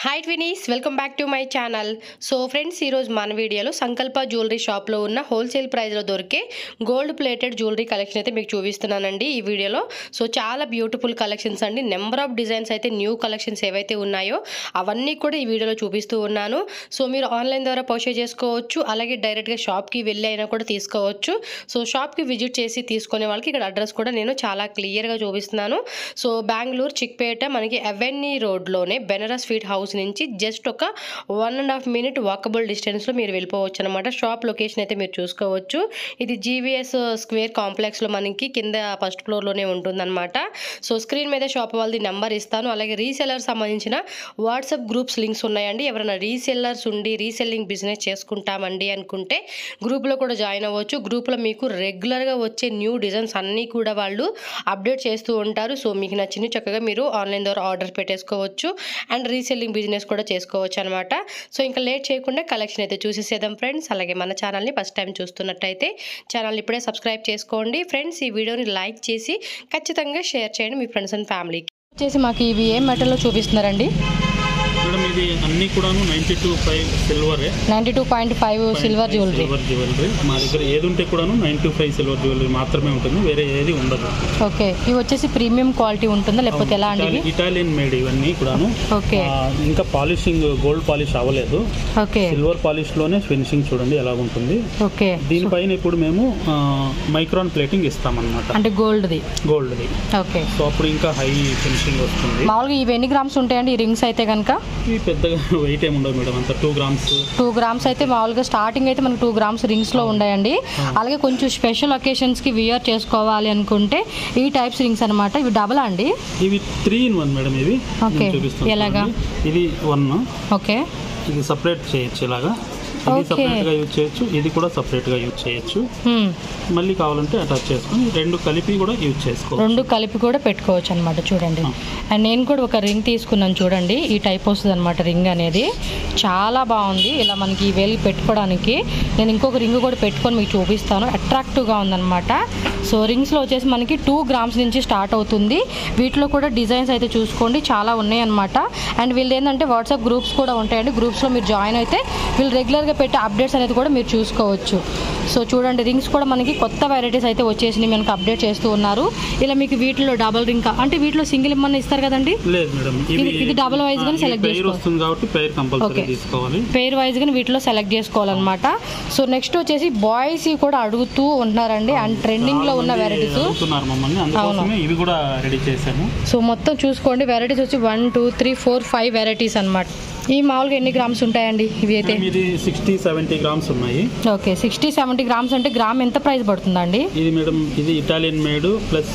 Hi twinies welcome back to my channel so friends ఈరోజు మన వీడియోలో సంకల్ప జ్యువెలరీ షాప్లో ఉన్న హోల్సేల్ ప్రైస్లో దొరికే గోల్డ్ ప్లేటెడ్ జ్యువెలరీ కలెక్షన్ అయితే మీకు చూపిస్తున్నానండి ఈ వీడియోలో సో చాలా బ్యూటిఫుల్ కలెక్షన్స్ అండి నెంబర్ ఆఫ్ డిజైన్స్ అయితే న్యూ కలెక్షన్స్ ఏవైతే ఉన్నాయో అవన్నీ కూడా ఈ వీడియోలో చూపిస్తూ ఉన్నాను సో మీరు ఆన్లైన్ ద్వారా పర్చేజ్ చేసుకోవచ్చు అలాగే డైరెక్ట్గా షాప్కి వెళ్ళి అయినా కూడా తీసుకోవచ్చు సో షాప్కి విజిట్ చేసి తీసుకునే వాళ్ళకి ఇక్కడ అడ్రస్ కూడా నేను చాలా క్లియర్గా చూపిస్తున్నాను సో బెంగళూరు చిక్పేట మనకి అవెన్నీ రోడ్లోనే బెనరస్ స్వీట్ హౌస్ నుంచి జస్ట్ ఒక one and half minute walkable డిస్టెన్స్లో మీరు వెళ్ళిపోవచ్చు అనమాట షాప్ లొకేషన్ అయితే మీరు చూసుకోవచ్చు ఇది జీవీఎస్ స్క్వేర్ కాంప్లెక్స్లో మనకి కింద ఫస్ట్ ఫ్లోర్లోనే ఉంటుందన్నమాట సో స్క్రీన్ మీద షాప్ వాళ్ళది నెంబర్ ఇస్తాను అలాగే రీసెల్లర్ సంబంధించిన వాట్సాప్ గ్రూప్స్ లింక్స్ ఉన్నాయండి ఎవరైనా రీసెల్లర్స్ ఉండి రీసెల్లింగ్ బిజినెస్ చేసుకుంటామండి అనుకుంటే గ్రూప్లో కూడా జాయిన్ అవ్వచ్చు గ్రూప్లో మీకు రెగ్యులర్గా వచ్చే న్యూ డిజైన్స్ అన్నీ కూడా వాళ్ళు అప్డేట్ చేస్తూ ఉంటారు సో మీకు నచ్చింది చక్కగా మీరు ఆన్లైన్ ద్వారా ఆర్డర్ పెట్టేసుకోవచ్చు అండ్ రీసెల్లింగ్ బిజినెస్ కూడా చేసుకోవచ్చు అనమాట సో ఇంకా లేట్ చేయకుండా కలెక్షన్ అయితే చూసేసేద్దాం ఫ్రెండ్స్ అలాగే మన ఛానల్ని ఫస్ట్ టైం చూస్తున్నట్టయితే ఛానల్ ఇప్పుడే సబ్స్క్రైబ్ చేసుకోండి ఫ్రెండ్స్ ఈ వీడియోని లైక్ చేసి ఖచ్చితంగా షేర్ చేయండి మీ ఫ్రెండ్స్ అండ్ ఫ్యామిలీకి వచ్చేసి మాకు ఇవి ఏం మెటల్లో చూపిస్తున్నారండి మేడం ఇది అన్ని కూడాను నైన్టీ టూ ఫైవ్ సిల్వరే ninety two point five silver jewellery silver jewellery మా దగ్గర ఏది ఉంటే కూడాను నైన్టీ ఫైవ్ సిల్వర్ జ్యువెలరీ మాత్రమే ఉంటుంది వేరే ఏది ఉండదు ఓకే ఇవి వచ్చేసి ప్రీమియం క్వాలిటీ ఉంటుందా లేకపోతే ఎలా అండి ఇవి ఇటాలి- ఇటాలియన్ మేడ్ ఇవన్నీ కూడాను ఓకే ఆ, ఇంకా పాలిషింగ్ గోల్డ్ పాలిష్ అవ్వలేదు ఓకే సిల్వర్ పాలిష్ లోనే ఫినిషింగ్ చూడండి ఎలా ఉంటుంది ఓకే దీనిపైన ఇప్పుడు మేము మైక్రాన్ ప్లేటింగ్ ఇస్తామన్నమాట అంటే గోల్డ్ది గోల్డ్ది ఓకే సో అప్పుడు ఇంకా హై ఫినిషింగ్ వస్తుంది మామూలుగా ఇవి ఎన్ని గ్రామ్స్ ఉంటాయండి ఈ రింగ్స్ అయితే కనుక ఇవి పెద్దగా వెయిట్ ఏమి ఉండదు మేడం అంత టూ గ్రామ్స్ టూ గ్రామ్స్ అయితే మామూలుగా స్టార్టింగ్ అయితే మనకు టూ గ్రామ్స్ రింగ్స్లో ఉన్నాయండి అలాగే కొంచెం స్పెషల్ ఒకేషన్స్కి వియర్ చేసుకోవాలి అనుకుంటే ఈ టైప్స్ రింగ్స్ అనమాట ఇవి డబల్ అండి ఇవి త్రీ ఇన్ వన్ మేడం ఇవి Okay. నేను చూపిస్తాను ఎలాగా? చూడండి. ఇది వన్ ఓకే ఇది సపరేట్ చేయొచ్చు ఇలాగా ఇది Okay. సపరేట్ గా యూజ్ చేయొచ్చు ఇది కూడా సపరేట్ గా యూజ్ చేయొచ్చు హ్మ్. మళ్ళీ కావాలంటే అటాచ్ చేసుకొని రెండు కలిపి కూడా యూజ్ చేసుకోవచ్చు రెండు కలిపి కూడా పెట్టుకోవచ్చు అనమాట చూడండి అండ్ నేను కూడా ఒక రింగ్ తీసుకున్నాను చూడండి ఈ టైప్ వస్తుంది అనమాట రింగ్ అనేది చాలా బాగుంది ఇలా మనకి ఈ వేలు పెట్టుకోవడానికి నేను ఇంకొక రింగ్ కూడా పెట్టుకొని మీకు చూపిస్తాను అట్రాక్టివ్గా ఉందన్నమాట సో రింగ్స్లో వచ్చేసి మనకి టూ గ్రామ్స్ నుంచి స్టార్ట్ అవుతుంది వీటిలో కూడా డిజైన్స్ అయితే చూసుకోండి చాలా ఉన్నాయి అనమాట అండ్ వీళ్ళు ఏంటంటే వాట్సాప్ గ్రూప్స్ కూడా ఉంటాయండి గ్రూప్స్లో మీరు జాయిన్ అయితే వీళ్ళు రెగ్యులర్గా పెట్టే అప్డేట్స్ అనేది కూడా మీరు చూసుకోవచ్చు సో చూడండి రింగ్స్ కూడా మనకి కొత్త వెరైటీస్ అయితే వచ్చేసినాయి మనకి అప్డేట్ చేస్తూ ఉన్నారు ఇలా మీకు వీటిలో డబల్ రింగ్ కా- అంటే వీటిలో సింగిల్ ఇమ్మన్నా ఇస్తారు కదండి లేదు మేడం ఇది- ఇది double wise గానే select పేరు చేసుకోవాలి. వస్తుంది కాబట్టి పేరు కంపల్సరీ Okay. తీసుకోవాలి పేర్ వైజ్ గా వీటిలో సెలెక్ట్ చేసుకోవాలన్నమాట సో నెక్స్ట్ వచ్చేసి బాయ్స్ కూడా అడుగుతూ ఉంటున్నారండి అండ్ ట్రెండింగ్ లో ఉన్న చాలా మంది వెరైటీస్ అడుగుతున్నారు మమ్మల్ని అందుకోసమే ఇవి కూడా రెడీ చేసాము సో మొత్తం చూసుకోండి వెరైటీస్ వచ్చి one two three four five varieties అన్నమాట ఈ మామూలుగా ఎన్ని గ్రామ్స్ ఉంటాయండి ఇవి అయితే మేడం, ఇది సిక్స్టీ సెవెంటీ గ్రామ్స్ ఉన్నాయి ఓకే సిక్స్టీ సెవెంటీ గ్రామ్స్ అంటే గ్రామ్ ఎంత ప్రైస్ పడుతుందండి ఇది మేడం ఇది Italian made plus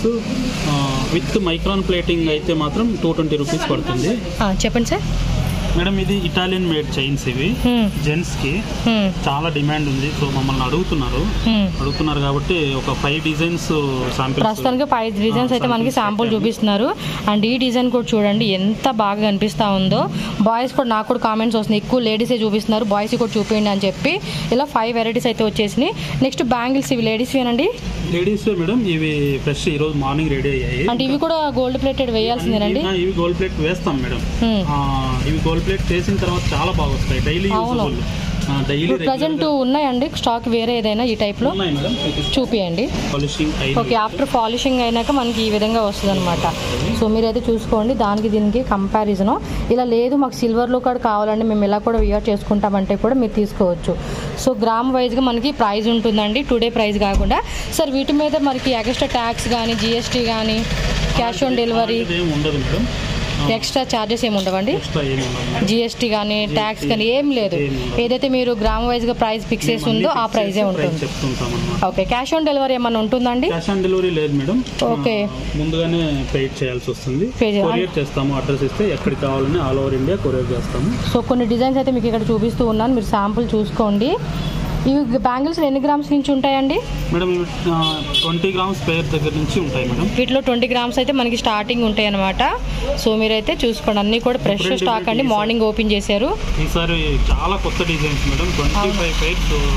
with micron plating అయితే మాత్రం టూ ట్వంటీ రూపీస్ పడుతుంది ఆ, చెప్పండి సార్ మేడం ఇది ఇటాలియన్ మేడ్ చైన్స్ ఇవి హ్మ్, జెంట్స్ కి హ్మ్, చాలా డిమాండ్ ఉంది సో మమ్మల్ని అడుగుతున్నారు హ్మ్. అడుగుతున్నారు కాబట్టి ఒక ఫైవ్ డిజైన్స్ శాంపిల్స్ ప్రస్తుతానికి ఫైవ్ డిజైన్స్ అయితే మనకి శాంపుల్ చూపిస్తున్నారు అండ్ ఈ డిజైన్ కూడా చూడండి ఎంత బాగా కనిపిస్తూ ఉందో బాయ్స్ కూడా నాకు కూడా కామెంట్స్ వస్తున్నాయి ఎక్కువ లేడీసే చూపిస్తున్నారు బాయ్స్ కూడా చూపించండి అని చెప్పి ఇలా ఫైవ్ వెరైటీస్ అయితే వచ్చేసినాయి నెక్స్ట్ బ్యాంగిల్స్ ఇవి లేడీస్ ఏనండి లేడీస్ మేడం ఇవి ఫ్రెష్ ఈ రోజు మార్నింగ్ రెడీ అయ్యాయి అంటే ఇవి కూడా గోల్డ్ ప్లేటెడ్ వేయాల్సిందేనండి ఆ, ఇవి గోల్డ్ ప్లేట్ వేస్తాం మేడం హ్మ్. ఆ, ఇవి గోల్డ్ ప్లేట్ చేసిన తర్వాత చాలా బాగా వస్తాయి డైలీ అవును. యూజబుల్ డైలీ ఇప్పుడు ప్రజెంట్ ఉన్నాయండి స్టాక్ వేరే ఏదైనా ఈ టైప్లో ఉన్నాయి మేడం చూపియండి పాలిషింగ్ ఓకే ఆఫ్టర్ పాలిషింగ్ అయినాక మనకి ఈ విధంగా వస్తుంది అనమాట సో మీరైతే చూసుకోండి దానికి దీనికి కంపారిజన్ ఇలా లేదు మాకు సిల్వర్లో కూడా కావాలండి మేము ఇలా కూడా వియర్ చేసుకుంటామంటే కూడా మీరు తీసుకోవచ్చు సో గ్రామ్ వైజ్గా మనకి ప్రైస్ ఉంటుందండి టుడే ప్రైస్ కాకుండా సార్ వీటి మీద మనకి ఎక్స్ట్రా ట్యాక్స్ కానీ జిఎస్టీ కానీ క్యాష్ ఆన్ డెలివరీ ఏం ఉండదు మేడం ఎక్స్ట్రా ఛార్జెస్ ఏమి ఉండవండి ఎక్స్ట్రా ఏమి ఉండదు జిఎస్టీ కానీ ట్యాక్స్ కానీ ఏం లేదు ఏం ఉండదు. ఏదైతే మీరు గ్రామ్ వైజ్గా ప్రైస్ ఫిక్స్ చేసి ఉందో ఆ ప్రైజే ఉంటుంది చెప్తుంటాం అన్నమాట ఓకే క్యాష్ ఆన్ డెలివరీ ఏమన్నా ఉంటుందండి క్యాష్ ఆన్ డెలివరీ లేదు మేడం ఓకే. ఆ, ముందుగానే పేడ్ చేయాల్సి వస్తుంది Pay చేయాలి. కొరియర్ చేస్తాము అడ్రస్ ఇస్తే ఎక్కడికి కావాలని ఆల్ ఓవర్ ఇండియా కొరియర్ చేస్తాము సో కొన్ని డిజైన్స్ అయితే మీకు ఇక్కడ చూపిస్తూ ఉన్నాను మీరు శాంపుల్ చూసుకోండి ఇవి బ్యాంగిల్స్ ఎన్ని గ్రామ్స్ నుంచి ఉంటాయండి మేడం ఇవి ట్వంటీ గ్రామ్స్ పేర్ దగ్గర నుంచి ఉంటాయి మేడం వీటిలో ట్వంటీ గ్రామ్స్ అయితే మనకి స్టార్టింగ్ ఉంటాయి అనమాట సో మీరైతే చూసుకోండి అన్నీ కూడా ఫ్రెష్ Different స్టాక్ అండి different మార్నింగ్ ఓపెన్ చేశారు ఈసారి చాలా కొత్త designs madam twenty five pairs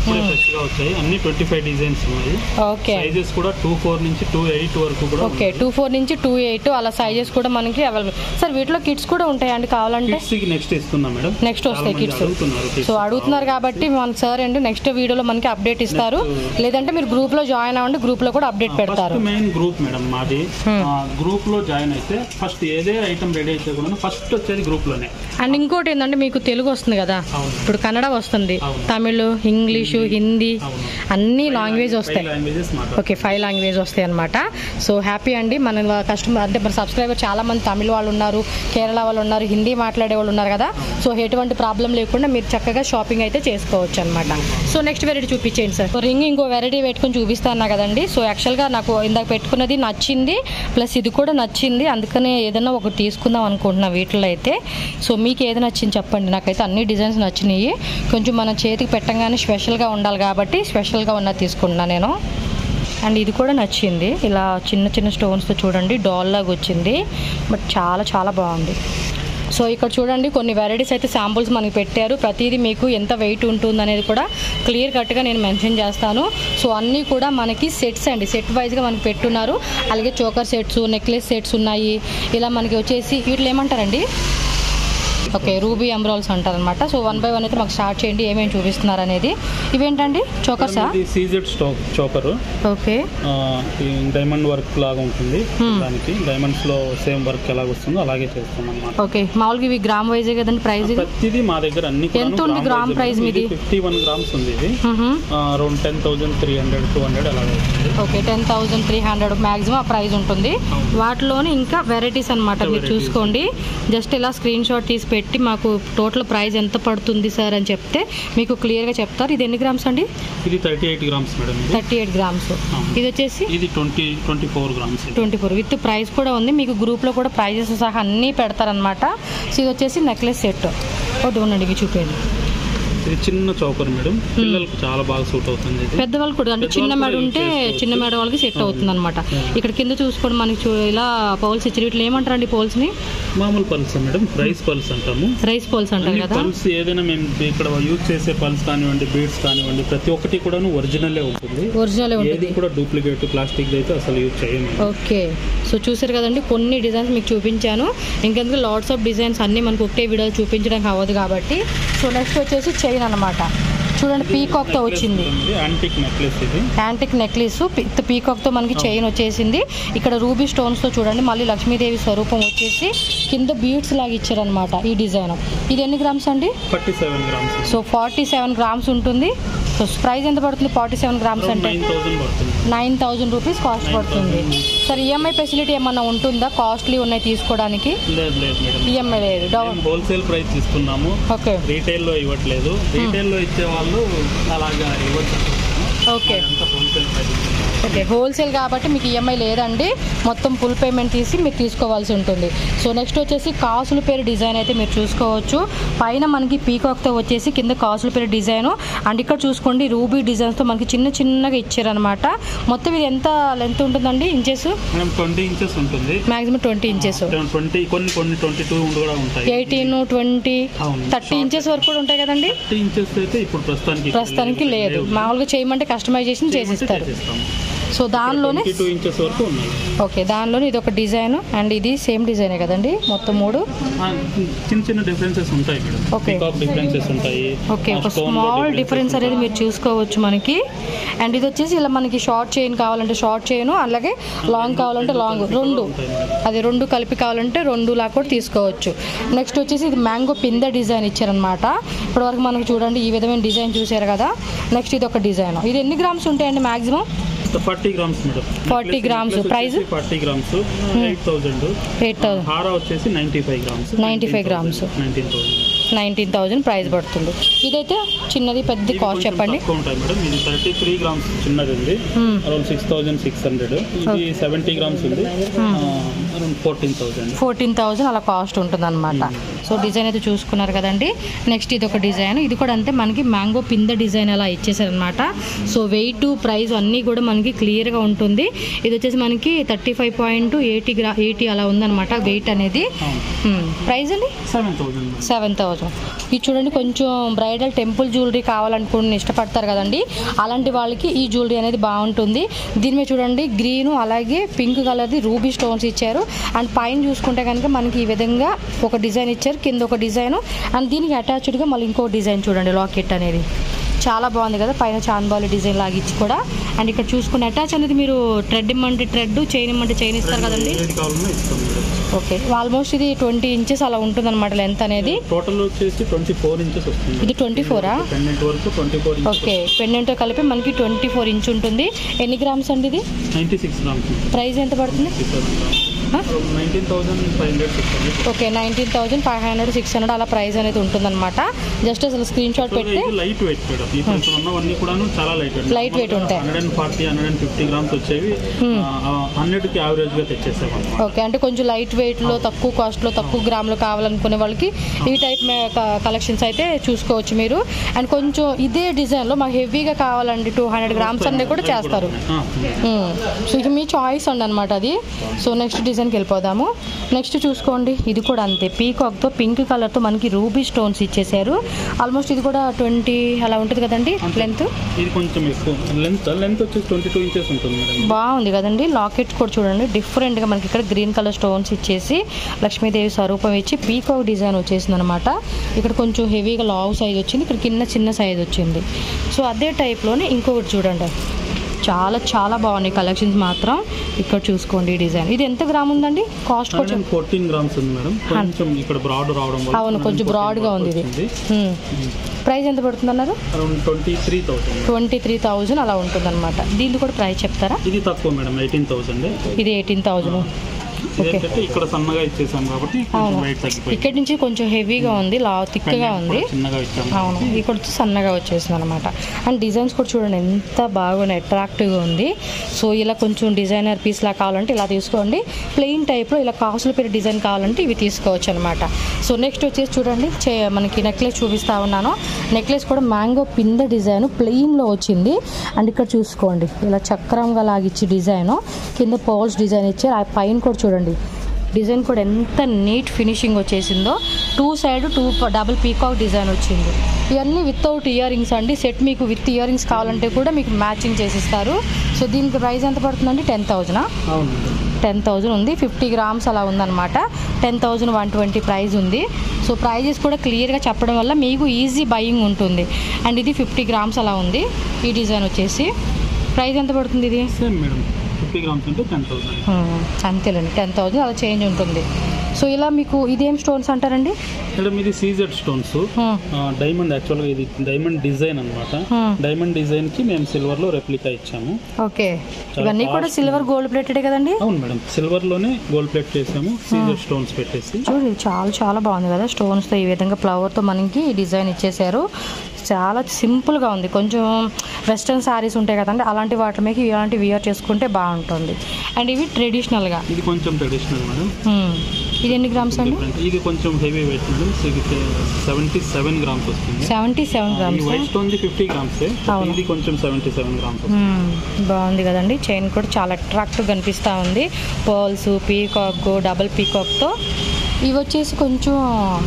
ఇప్పుడే ఫ్రెష్ గా వచ్చాయి అన్ని ట్వంటీ ఫైవ్ డిజైన్స్ ఉన్నాయి ఓకే సైజెస్ కూడా టూ ఫోర్ నుంచి టూ ఎయిట్ వరకు కూడా ఓకే టూ ఫోర్ నుంచి టూ ఎయిట్ అలా సైజెస్ కూడా మనకి అవైలబుల్ సార్ వీటిలో కిట్స్ కూడా ఉంటాయండి కావాలంటే కిడ్స్ కి నెక్స్ట్ ఇస్తున్నాం మేడం నెక్స్ట్ వస్తాయి చాలా మంది కిట్స్ అడుగుతున్నారు kids. సో అడుగుతున్నారు కాబట్టి మన సార్ అండి నెక్స్ట్ వీడియోలో మనకి అప్డేట్ ఇస్తారు లేదంటే మీరు గ్రూప్ లో జాయిన్ అవ్వండి గ్రూప్ లో కూడా అప్డేట్ పెడతారు ఫస్ట్ మెయిన్ గ్రూప్ మేడం మాది Hmm. గ్రూప్ లో జాయిన్ అయితే ఫస్ట్ ఏదే ఐటమ్ రెడీ అయితే కూడా ఫస్ట్ వచ్చేది గ్రూప్ లోనే అండ్ ఇంకోటి ఏంటంటే మీకు తెలుగు వస్తుంది కదా అవును. ఇప్పుడు కన్నడ వస్తుంది అవును. తమిళ్ ఇంగ్లీషు హిందీ అవును. అన్ని లాంగ్వేజ్ వస్తాయి లాంగ్వేజెస్ ఓకే ఫైవ్ లాంగ్వేజ్ వస్తాయి అనమాట సో హ్యాపీ అండి మన కస్టమర్ అంటే మన సబ్స్క్రైబర్ చాలా మంది తమిళ వాళ్ళు ఉన్నారు కేరళ వాళ్ళు ఉన్నారు హిందీ మాట్లాడే వాళ్ళు ఉన్నారు కదా సో ఎటువంటి ప్రాబ్లం లేకుండా మీరు చక్కగా షాపింగ్ అయితే చేసుకోవచ్చు అనమాట సో నెక్స్ట్ వెరైటీ చూపించేయండి సార్ రింగ్ ఇంకో వెరైటీ పెట్టుకొని చూపిస్తాను కదండి సో యాక్చువల్గా నాకు ఇందాక పెట్టుకున్నది నచ్చింది ప్లస్ ఇది కూడా నచ్చింది అందుకనే ఏదైనా ఒకటి తీసుకుందాం అనుకుంటున్నా వీటిలో అయితే సో మీకు ఏది నచ్చింది చెప్పండి నాకైతే అన్ని డిజైన్స్ నచ్చినాయి కొంచెం మన చేతికి పెట్టంగానే స్పెషల్గా ఉండాలి కాబట్టి స్పెషల్గా ఉన్నది తీసుకుంటున్నా నేను అండ్ ఇది కూడా నచ్చింది ఇలా చిన్న చిన్న స్టోన్స్తో చూడండి డాల్ లాగా వచ్చింది బట్ చాలా చాలా బాగుంది సో ఇక్కడ చూడండి కొన్ని వెరైటీస్ అయితే శాంపుల్స్ మనకి పెట్టారు ప్రతిదీ మీకు ఎంత వెయిట్ ఉంటుంది అనేది కూడా క్లియర్ కట్గా నేను మెన్షన్ చేస్తాను సో అన్నీ కూడా మనకి సెట్స్ అండి సెట్ వైజ్గా మనకి పెట్టున్నారు అలాగే చోకర్ సెట్స్ నెక్లెస్ సెట్స్ ఉన్నాయి ఇలా మనకి వచ్చేసి వీటిలో ఏమంటారండి ఓకే రూబీ ఎంబ్రాల్స్ అంటారు అనమాట సో వన్ బై వన్ అయితే మాకు స్టార్ట్ చేయండి ఏమేమి చూపిస్తున్నారు అనేది ఇవేంటండి చోకర్సా CZ stone choker okay diamond work లాగా ఉంటుంది Hmm. దానికి డైమండ్స్ లో సేమ్ వర్క్ ఎలాగ వస్తుందో అలాగే చేస్తాం అన్నమాట ఓకే మామూలుగా ఇవి గ్రామ్ వైజే కదండి ప్రైస్ ఇది ప్రతిదీ మా దగ్గర అన్ని ఎంత ఉంది గ్రామ్ ప్రైస్ మీది? ఫిఫ్టీ వన్ గ్రామ్స్ ఉంది ఇది around ten thousand three hundred two hundred అలాగే వస్తుంది okay ten thousand three hundred maximum ఆ ప్రైస్ ఉంటుంది అవును. వాటిలోనే ఇంకా వెరైటీస్ అన్నమాట మీరు varieties. చూసుకోండి జస్ట్ ఇలా స్క్రీన్ షాట్ తీసి పెట్టి మాకు టోటల్ ప్రైస్ ఎంత పడుతుంది సార్ అని చెప్తే మీకు క్లియర్గా చెప్తారు ఇది ఎన్ని గ్రామ్స్ అండి ఇది థర్టీ ఎయిట్ గ్రామ్స్ మేడం ఇది థర్టీ ఎయిట్ గ్రామ్స్ అవును. ఇది వచ్చేసి ఇది ట్వంటీ ట్వంటీ ఫోర్ గ్రామ్స్ ఇది ట్వంటీ ఫోర్ విత్ ప్రైస్ కూడా ఉంది మీకు గ్రూప్లో కూడా ప్రైజెస్ సహా అన్నీ పెడతారనమాట సో ఇది వచ్చేసి నెక్లెస్ సెట్ ఒకటి ఉండండి ఇవి చూపేయండి ఇది చిన్న చౌకర్ మేడం పిల్లలకు చాలా బాగా సూట్ అవుతుంది ఇది పెద్దవాళ్ళు కూడా అంటే చిన్న పెద్దవాళ్ళు మెడ కూడా ఉంటే use చేసుకోవచ్చు. చిన్న మెడ వాళ్ళకి సెట్ అవుతుంది అనమాట ఇక్కడ కింద చూసుకోండి మనకి చూ ఇలా పౌల్స్ ఇచ్చారు వీటిలో ఏమంటారండి పోల్స్ని మామూలు పల్స్ మేడం రైస్ పల్స్ అంటాము రైస్ పోల్స్ అంటారు అన్ని కదా పల్స్ ఏదైనా మేము ఇక్కడ యూజ్ చేసే పల్స్ కానివ్వండి బీడ్స్ కానివ్వండి ప్రతి ఒక్కటి కూడాను ఒరిజినలే ఉంటుంది ఒరిజినల్ ఏది ఉంటుంది కూడా డూప్లికేట్ ప్లాస్టిక్ అయితే అసలు యూజ్ చేయము ఓకే సో చూసారు కదండి కొన్ని డిజైన్స్ మీకు చూపించాను ఇంకెందుకు లాట్స్ ఆఫ్ డిజైన్స్ అన్నీ మనకు ఒకటే వీడియో చూపించడానికి అవ్వదు కాబట్టి సో నెక్స్ట్ వచ్చేసి చైన్ అనమాట చూడండి పీకాక్తో వచ్చింది యాంటిక్ నెక్లెస్ ఇది యాంటిక్ నెక్లెస్ విత్ పీకాక్తో మనకి చైన్ వచ్చేసింది ఇక్కడ రూబీ స్టోన్స్తో చూడండి మళ్ళీ లక్ష్మీదేవి స్వరూపం వచ్చేసి కింద బీడ్స్ లాగా ఇచ్చారనమాట ఈ డిజైన్ ఇది ఎన్ని గ్రామ్స్ అండి thirty seven grams so forty seven grams ఉంటుంది సో ప్రైస్ ఎంత పడుతుంది ఫార్టీ సెవెన్ గ్రామ్స్ అంటే నైన్ థౌసండ్ పడుతుంది నైన్ థౌజండ్ రూపీస్ కాస్ట్ పడుతుంది సార్ ఈఎంఐ ఫెసిలిటీ ఏమన్నా ఉంటుందా కాస్ట్లీ ఉన్నాయి తీసుకోవడానికి లేదు లేదు మేడం ఈఎంఐ లేదు డౌన్ హోల్సేల్ ప్రైస్ ఇస్తున్నాము ఓకే రీటైల్లో ఇవ్వట్లేదు రీటైల్లో ఇచ్చే వాళ్ళు అలాగా ఇవ్వచ్చు ఓకే అంతా హోల్సేల్ ప్రైస్ ఓకే హోల్సేల్ కాబట్టి మీకు ఈఎంఐ లేదండి మొత్తం ఫుల్ పేమెంట్ తీసి మీరు తీసుకోవాల్సి ఉంటుంది సో నెక్స్ట్ వచ్చేసి కాసుల పేరు డిజైన్ అయితే మీరు చూసుకోవచ్చు పైన మనకి పీకాక్తో వచ్చేసి కింద కాసుల పేరు డిజైన్ అండ్ ఇక్కడ చూసుకోండి రూబీ డిజైన్స్తో మనకి చిన్న చిన్నగా ఇచ్చారనమాట మొత్తం ఇది ఎంత లెంత్ ఉంటుందండి ఇంచెస్ మనం ట్వంటీ ఇంచెస్ ఉంటుంది మాక్సిమం ట్వంటీ ఇంచెస్ ట్వంటీ కొన్ని కొన్ని ట్వంటీ టూ కూడా ఉంటాయి ఎయిటీన్ ట్వంటీ అవును. థర్టీ ఇంచెస్ వరకు కూడా ఉంటాయి కదండి థర్టీ ఇంచెస్ అయితే ఇప్పుడు ప్రస్తుతానికి ప్రస్తుతానికి లేదు మామూలుగా చేయమంటే కస్టమైజేషన్ చేసిస్తారు సో దానిలోనే ట్వంటీ టూ ఇంచెస్ వరకు ఉన్నాయి ఓకే దానిలోనే ఇది ఒక డిజైన్ అండ్ ఇది సేమ్ డిజైనే కదండి మొత్తం మూడు ఆ, చిన్న చిన్న డిఫరెన్సెస్ ఉంటాయి మేడం Okay. పికాక్ డిఫరెన్సెస్ ఉంటాయి ఓకే ఆ ఒక stone లో స్మాల్ differences డిఫరెన్స్ ఉంటాయి. అనేది మీరు చూసుకోవచ్చు మనకి అండ్ ఇది వచ్చేసి ఇలా మనకి షార్ట్ చైన్ కావాలంటే షార్ట్ చైన్ అలాగే లాంగ్ కావాలంటే లాంగ్ రెండు అది రెండు కలిపి కావాలంటే రెండు లా కూడా తీసుకోవచ్చు నెక్స్ట్ వచ్చేసి ఇది మ్యాంగో పింద డిజైన్ ఇచ్చారనమాట ఇప్పటివరకు మనకు చూడండి ఈ విధమైన డిజైన్ చూసారు కదా నెక్స్ట్ ఇది ఒక డిజైన్ ఇది ఎన్ని గ్రామ్స్ ఉంటాయండి maximum forty grams madam 40 grams. Price? Forty grams eight thousand eight thousand హారా వచ్చేసి ninety five grams 95 grams. Nineteen thousand nineteen thousand price పడుతుంది ఇదైతే చిన్నది పెద్ద కాస్ట్ చెప్పండి తక్కువ ఉంటాయి మేడం ఇది థర్టీ త్రీ గ్రామ్స్ చిన్నది ఉంది Hmm. Around six thousand six hundred ఇది సెవెంటీ గ్రామ్స్ ఉంది around fourteen thousand fourteen thousand అలా కాస్ట్ ఉంటుంది అనమాట సో డిజైన్ అయితే చూసుకున్నారు కదండి నెక్స్ట్ ఇది ఒక డిజైన్ ఇది కూడా అంతే మనకి మ్యాంగో పింద డిజైన్ అలా ఇచ్చేసారనమాట సో వెయిట్ ప్రైస్ అన్నీ కూడా మనకి క్లియర్గా ఉంటుంది ఇది వచ్చేసి మనకి thirty five point eighty gram eighty అలా ఉందన్నమాట వెయిట్ అనేది ప్రైస్ అండి సెవెన్ థౌసండ్ సెవెన్ థౌజండ్ చూపిస్తాం ఇది చూడండి కొంచెం బ్రైడల్ టెంపుల్ జ్యువెలరీ కావాలనుకుని ఇష్టపడతారు కదండి అలాంటి వాళ్ళకి ఈ జ్యువెలరీ అనేది బాగుంటుంది దీని మీద చూడండి గ్రీన్ అలాగే పింక్ కలర్ది రూబీ స్టోన్స్ ఇచ్చారు అండ్ పైన చూసుకుంటే కనుక మనకి ఈ విధంగా ఒక డిజైన్ ఇచ్చారు కింద ఒక డిజైన్ అండ్ దీనికి అటాచ్డ్గా మళ్ళీ ఇంకో డిజైన్ చూడండి లాకెట్ అనేది చాలా బాగుంది కదా పైన చాంబాలి డిజైన్ లాగా ఇచ్చి కూడా అండ్ ఇక్కడ చూసుకుని అటాచ్ అనేది మీరు థ్రెడ్ ఇమ్మంటే థ్రెడ్ చైన్ ఇమ్మంటే చైన్ ఇస్తారు కదండి ఏది కావాలన్నా ఇస్తాం మేడం ఓకే ఆల్మోస్ట్ ఇది ట్వంటీ ఇంచెస్ అలా ఉంటుంది అనమాట లెంత్ అనేది టోటల్ వచ్చేసి ట్వంటీ ఫోర్ ఇంచెస్ వస్తుంది ఇది ట్వంటీ ఫోరా పెండెంట్ వరకు ట్వంటీ ఫోర్ ఇంచెస్ ఓకే పెండెంట్తో కలిపి మనకి ట్వంటీ ఫోర్ ఇంచ్ ఉంటుంది ఎన్ని గ్రామ్స్ అండి ఇది నైంటీ సిక్స్ గ్రామ్స్ ప్రైస్ ఎంత పడుతుంది ఆ? Nineteen thousand five hundred six okay nineteen thousand five hundred six hundred అలా ప్రైస్ అనేది ఉంటుందన్నమాట జస్ట్ అసలు స్క్రీన్ షాట్ పెడితే లైట్ వెయిట్ మేడం ఇప్పుడు ఇక్కడ ఉన్నవన్నీ కూడాను చాలా లైట్ వెయిట్ Light weight ఉంటాయి. Hundred and forty hundred and fifty grams వచ్చేవి హండ్రెడ్ కి యావరేజ్ గా తెచ్చేసాం అన్నమాట ఓకే అంటే కొంచెం లైట్ వెయిట్లో తక్కువ కాస్ట్లో తక్కువ గ్రాములు కావాలనుకునే వాళ్ళకి ఈ టైప్ కలెక్షన్స్ అయితే చూసుకోవచ్చు మీరు అండ్ కొంచెం ఇదే డిజైన్లో మాకు హెవీగా కావాలండి టూ హండ్రెడ్ గ్రామ్స్ అన్నీ కూడా చేస్తారు ఆ, మ్మ్. సో ఇది మీ చాయిస్ అండి అనమాట అది సో నెక్స్ట్ డిజైన్కి వెళ్ళిపోదాము నెక్స్ట్ చూసుకోండి ఇది కూడా అంతే పీకాక్తో పింక్ కలర్తో మనకి రూబీ స్టోన్స్ ఇచ్చేసారు ఆల్మోస్ట్ ఇది కూడా ట్వంటీ అలా ఉంటుంది కదండి లెంత్ ఇది కొంచెం ఎక్కువ లెంత్ లెంత్ వచ్చేసి ట్వంటీ టూ ఇంచెస్ ఉంటుంది మేడం బాగుంది కదండి లాకెట్ కూడా చూడండి డిఫరెంట్గా మనకి ఇక్కడ గ్రీన్ కలర్ స్టోన్స్ ఇచ్చేసి లక్ష్మీదేవి స్వరూపం ఇచ్చి పీకాక్ డిజైన్ వచ్చేసింది అనమాట ఇక్కడ కొంచెం హెవీగా లావ్ సైజ్ వచ్చింది ఇక్కడ కింద చిన్న సైజ్ వచ్చింది సో అదే టైప్లోనే ఇంకొకటి చూడండి చాలా చాలా బాగున్నాయి కలెక్షన్స్ మాత్రం ఇక్కడ చూసుకోండి ఈ డిజైన్ ఇది ఎంత గ్రామ్ ఉందండి కాస్ట్ హండ్రెడ్ కొంచెం అండ్ ఫోర్టీన్ గ్రామ్స్ ఉంది మేడం కొంచెం ఇక్కడ బ్రాడ్ రావడం వల్ల అవును, కొంచెం broad గా ఉంది ఇది. ప్రైస్ ఎంత పడుతుంది అన్నారు around twenty three thousand twenty three thousand అలా ఉంటుంది అనమాట దీనికి కూడా ప్రైస్ చెప్తారా ఇది తక్కువ మేడం ఎయిటీన్ థౌసండ్ ఇది ఎయిటీన్ థౌజండ్ ఓకే ఇదేంటంటే ఇక్కడ సన్నగా ఇచ్చేసాం కాబట్టి కొంచెం అవును వెయిట్ తగ్గిపోయింది ఇక్కడి నుంచి కొంచెం హెవీగా ఉంది లా థిక్గా Pendant ఉంది కూడా చిన్నగా ఇచ్చాము అవును ఇక్కడ వచ్చి సన్నగా వచ్చేసింది అనమాట అండ్ డిజైన్స్ కూడా చూడండి ఎంత బాగున్నాయి అట్రాక్టివ్గా ఉంది సో ఇలా కొంచెం డిజైనర్ పీస్ లా కావాలంటే ఇలా తీసుకోండి ప్లెయిన్ టైప్లో ఇలా కాసులు పెట్టి డిజైన్ కావాలంటే ఇవి తీసుకోవచ్చు అనమాట సో నెక్స్ట్ వచ్చేసి చూడండి చే మనకి నెక్లెస్ చూపిస్తా ఉన్నాను నెక్లెస్ కూడా మ్యాంగో పింద డిజైన్ ప్లెయిన్లో వచ్చింది అండ్ ఇక్కడ చూసుకోండి ఇలా చక్రంగా లాగిచ్చి డిజైన్ కింద పోల్స్ డిజైన్ ఇచ్చారు ఆ పైన కూడా చూడండి డిజైన్ కూడా ఎంత నీట్ ఫినిషింగ్ వచ్చేసిందో two side two double peacock design వచ్చింది ఇవన్నీ వితౌట్ ఇయర్ రింగ్స్ అండి సెట్ మీకు విత్ ఇయర్ రింగ్స్ కావాలంటే కూడా మీకు మ్యాచింగ్ చేసిస్తారు సో దీనికి ప్రైస్ ఎంత పడుతుందండి టెన్ థౌజండా అవును మేడం టెన్ థౌజండ్ ఉంది ఫిఫ్టీ గ్రామ్స్ అలా ఉందన్నమాట ten thousand one twenty price ఉంది సో ప్రైజెస్ కూడా క్లియర్గా చెప్పడం వల్ల మీకు ఈజీ బయింగ్ ఉంటుంది అండ్ ఇది ఫిఫ్టీ గ్రామ్స్ అలా ఉంది ఈ డిజైన్ వచ్చేసి ప్రైస్ ఎంత పడుతుంది ఇది సేమ్ మేడం ఫిఫ్టీ గ్రామ్స్ అంటే టెన్ థౌసండ్ Hmm, అంతేలేండి టెన్ థౌజండ్ అలా చేంజ్ ఉంటుంది సో ఇలా మీకు ఇదేం స్టోన్స్ అంటారండి మేడం ఇది సీజెడ్ స్టోన్స్ Hmm, డైమండ్ యాక్చువల్గా ఇది డైమండ్ డిజైన్ అనమాట Hmm. డైమండ్ డిజైన్ కి మేము సిల్వర్ లో రెప్లికా ఇచ్చాము ఓకే ఇవన్నీ కూడా fast సిల్వర్ గోల్డ్ ప్లేటెడ్ కదండి అవును మేడం సిల్వర్ లోనే గోల్డ్ ప్లేట్ చేసాము సీజెడ్ స్టోన్స్ పెట్టేసి చూడండి ఇది చాలా చాలా బాగుంది కదా స్టోన్స్తో ఈ విధంగా ఫ్లవర్తో మనకి ఈ డిజైన్ ఇచ్చేసారు చాలా సింపుల్గా ఉంది కొంచెం వెస్ట్రన్ శారీస్ ఉంటాయి కదండి అలాంటి వాటి మీద ఇలాంటి వియర్ చేసుకుంటే బాగుంటుంది అండ్ ఇవి ట్రెడిషనల్గా ఇది కొంచెం ట్రెడిషనల్ మేడం ఇది ఎన్ని గ్రామ్స్ అండి డిఫరెంట్ ఇది కొంచెం heavy weight madam seventy seven grams వస్తుంది సెవెంటీ సెవెన్ ఈ గ్రామ్స్ వైట్ స్టోన్ ది ఫిఫ్టీ గ్రామ్స్ అవును. ఇది కొంచెం సెవెంటీ సెవెన్ గ్రామ్స్ మ్మ్. బాగుంది కదండి చైన్ కూడా చాలా అట్రాక్టివ్ కనిపిస్తూ ఉంది పర్ల్స్ పీకాక్ డబుల్ పీకాక్తో ఇవి వచ్చేసి కొంచెం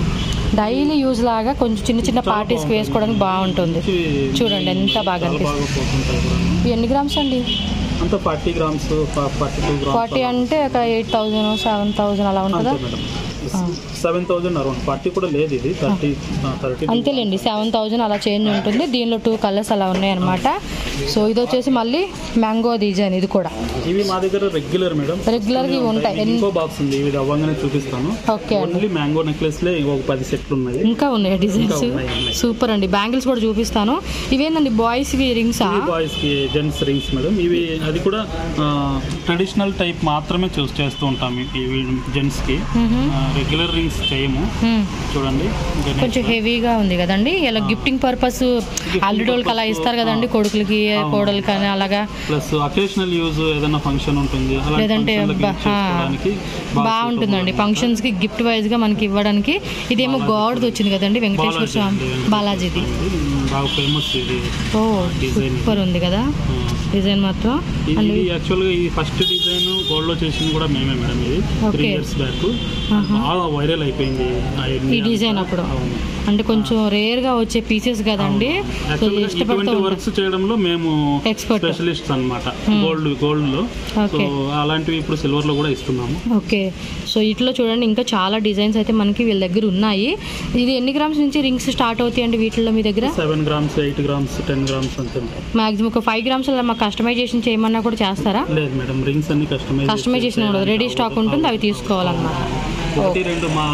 డైలీ యూజ్ లాగా కొంచెం చిన్న చిన్న చాలా పార్టీస్కి బాగుంటుంది. వేసుకోవడానికి బాగుంటుంది చూడండి ఎంత బాగా చాలా బాగా అనిపిస్తుంది పోతుంటాయి కూడా ఇవి ఎన్ని గ్రామ్స్ అండి అంత forty grams forty two grams forty అంటే ఒక ఎయిట్ థౌజండ్ సెవెన్ థౌజండ్ అలా ఉంటుందా అంతే madam seven thousand around forty కూడా లేదు ఇది థర్టీ థర్టీ అంతేలేండి సెవెన్ థౌజండ్ అలా చేంజ్ ఉంటుంది దీనిలో టూ కలర్స్ అలా ఉన్నాయన్నమాట సో ఇది వచ్చేసి మళ్ళీ మ్యాంగో డిజైన్ ఇది కూడా ఇవి మా దగ్గర రెగ్యులర్ మేడం Regular గా ఇవి ఉంటాయి. ఎన్ని- ఇంకో బాక్స్ ఉంది ఇవి అవ్వగానే చూపిస్తాను ఓకే అండి ఓన్లీ మ్యాంగో నెక్లెస్ లే ఒక పది సెట్లు ఉన్నాయి ఇంకా ఉన్నాయి డిజైన్స్ ఇంకా ఉన్నాయి, ఉన్నాయి. సూపర్ అండి బ్యాంగిల్స్ కూడా చూపిస్తాను ఇవేందండి బాయ్స్ వి రింగ్స్ ఇవి బాయ్స్ కి జెంట్స్ రింగ్స్ మేడం ఇవి అది కూడా ట్రెడిషనల్ టైప్ మాత్రమే చూస్ చేస్తూ ఉంటాం ఇవి జెంట్స్ కి రెగ్యులర్ రింగ్స్ చేయము చూడండి గణేష్ కొంచెం హెవీగా ఉంది కదండి ఇలా గిఫ్టింగ్ పర్పస్ అల్లుడి వాళ్ళకి అలా ఇస్తారు కదండి కొడుకులకి అవును. కోడలకి అని అలాగా ప్లస్ అకేషనల్ యూజ్ ఏదైనా ఫంక్షన్ ఉంటుంది అలాంటి లేదంటే functionలకి బా- use చేసుకోవడానికి బాగా బాగుంటుందండి suitable ఫంక్షన్స్ కి గిఫ్ట్ వైజ్ గా మనకి ఇవ్వడానికి ఇదేమో గాడ్ వచ్చింది కదండి వెంకటేశ్వర బాలాజీ స్వామి అండి, వెంకటేశ్వర బాలాజీది స్వామిది. బాగా ఫేమస్ ఇది ఓ డిజైన్ సూపర్ ఉంది కదా ఆ, డిజైన్ మాత్రం ఇది అండ్ ఇది యాక్చువల్గా ఈ ఫస్ట్ డిజైన్ గోల్డ్ లో చేసింది కూడా మేమే మేడం ఇది త్రీ Okay. ఇయర్స్ బ్యాక్ ఆహా. బాగా వైరల్ అయిపోయింది ఆ ఈ డిజైన్ అప్పుడు అవును అంటే కొంచెం రేర్ గా వచ్చే పీసెస్ కదండి సో యాక్చువల్గా ఇష్టపడుతూ ఇటువంటి ఉంటారు వర్క్స్ చేయడంలో మేము Expert. స్పెషలిస్ట్ అన్నమాట Hmm. గోల్డ్ గోల్డ్ లో సో Okay. అలాంటివి ఇప్పుడు సిల్వర్ లో కూడా ఇస్తున్నాము ఓకే సో ఇట్లా చూడండి ఇంకా చాలా డిజైన్స్ అయితే మనకి వీళ్ళ దగ్గర ఉన్నాయి ఇది ఎన్ని గ్రామ్స్ నుంచి రింగ్స్ స్టార్ట్ అవుతాయండి వీటిల్లో మీ దగ్గర seven grams eight grams ten grams అంతే ఉంటాయి మాక్సిమం ఒక ఫైవ్ గ్రామ్స్ అలా మాకు కస్టమైజేషన్ చేయమన్నా కూడా చేస్తారా లేదు మేడం రింగ్స్ అన్ని కస్టమైజ్ కస్టమైజేషన్ ఉండదు రెడీ స్టాక్ ఉంటుంది అవి తీసుకోవాలన్నమాట ఒకటి రెండు మా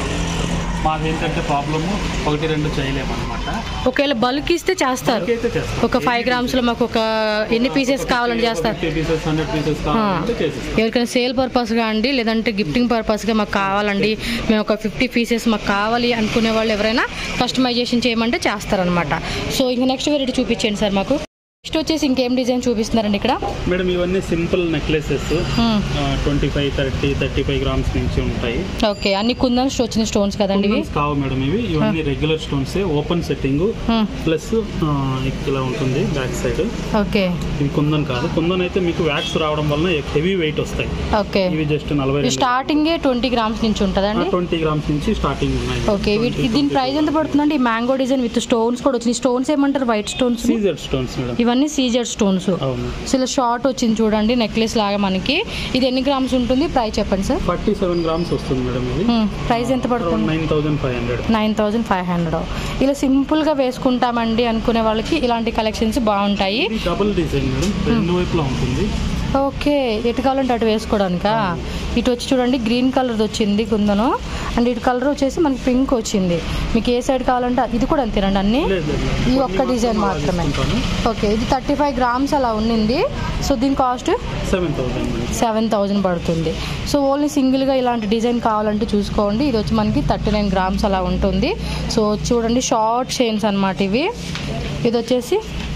మాది ఏంటంటే ప్రాబ్లము ఒకటి రెండు చేయలేము అనమాట ఒకవేళ బల్క్ ఇస్తే చేస్తారు అయితే చేస్తాం ఒక ఫైవ్ గ్రామ్స్ లో మాకు ఒక ఎన్ని పీసెస్ కావాలని చేస్తారు ఫిఫ్టీ పీసెస్ హండ్రెడ్ పీసెస్ కావాలంటే చేసేస్తాం ఎవరికైనా సేల్ పర్పస్గా అండి లేదంటే గిఫ్టింగ్ పర్పస్గా మాకు కావాలండి మేము ఒక ఫిఫ్టీ పీసెస్ మాకు కావాలి అనుకునే వాళ్ళు ఎవరైనా కస్టమైజేషన్ చేయమంటే చేస్తారనమాట సో ఇంకా నెక్స్ట్ వెరైటీ చూపించండి సార్ మాకు నెక్స్ట్ వచ్చేసి ఇంకేం డిజైన్ చూపిస్తున్నారండి ఇక్కడ మేడం ఇవన్నీ simple necklaces twenty five thirty thirty five grams నుంచి ఉంటాయి ఓకే అన్ని కుందన్స్ వచ్చిన స్టోన్స్ కదండి ఇవి Diamonds కావు మేడం ఇవి ఇవన్నీ regular stones open setting Hmm. Plus ఇలా ఉంటుంది బ్యాక్ సైడ్ ఓకే ఇవి కుందన్ కాదు కుందన్ అయితే మీకు వ్యాక్స్ రావడం వలన హెవీ వెయిట్ వస్తాయి ఓకే ఇవి జస్ట్ నలభై స్టార్టింగే ట్వంటీ గ్రామ్స్ నుంచి ఉంటుందండి ట్వంటీ గ్రామ్స్ నుంచి స్టార్టింగ్ ఉన్నాయి ఓకే వీటి దీని ప్రైస్ ఎంత పడుతుందండి ఈ మ్యాంగో డిజైన్ విత్ స్టోన్స్ కూడా వచ్చినాయి స్టోన్స్ ఏమంటారు white stones CZ stones madam ఇవన్నీ సీజర్ స్టోన్స్ అవును సో ఇలా షార్ట్ వచ్చింది చూడండి నెక్లెస్ లాగా మనకి ఇది ఎన్ని గ్రామ్స్ ఉంటుంది ప్రైస్ చెప్పండి సార్ ఫార్టీ సెవెన్ గ్రామ్స్ వస్తుంది మేడం ఇది ప్రైస్ ఎంత పడుతుంది nine thousand five hundred nine thousand five hundred ఇలా సింపుల్గా వేసుకుంటామండి అనుకునే వాళ్ళకి ఇలాంటి కలెక్షన్స్ బాగుంటాయి ఇది డబుల్ డిజైన్ మేడం రెండు వైపులా ఉంటుంది ఓకే ఎటు కావాలంటే అటు వేసుకోవడానికా ఇటు వచ్చి చూడండి గ్రీన్ కలర్ వచ్చింది కుందను అండ్ ఇటు కలర్ వచ్చేసి మనకి పింక్ వచ్చింది మీకు ఏ సైడ్ కావాలంటే ఇది కూడా అంతేనండి అన్ని లేదు లేదు మేడం. ఈ కొన్ని ఒక్క డిజైన్ అలా మాత్రమే తీసుకుంటాను. ఓకే ఇది థర్టీ ఫైవ్ గ్రామ్స్ అలా ఉన్నింది సో దీని cost seven thousand madam seven thousand పడుతుంది సో ఓన్లీ సింగిల్గా ఇలాంటి డిజైన్ కావాలంటే చూసుకోండి ఇది వచ్చి మనకి థర్టీ నైన్ గ్రామ్స్ అలా ఉంటుంది సో చూడండి షార్ట్ చైన్స్ అన్నమాట ఇవి ఇది వచ్చేసి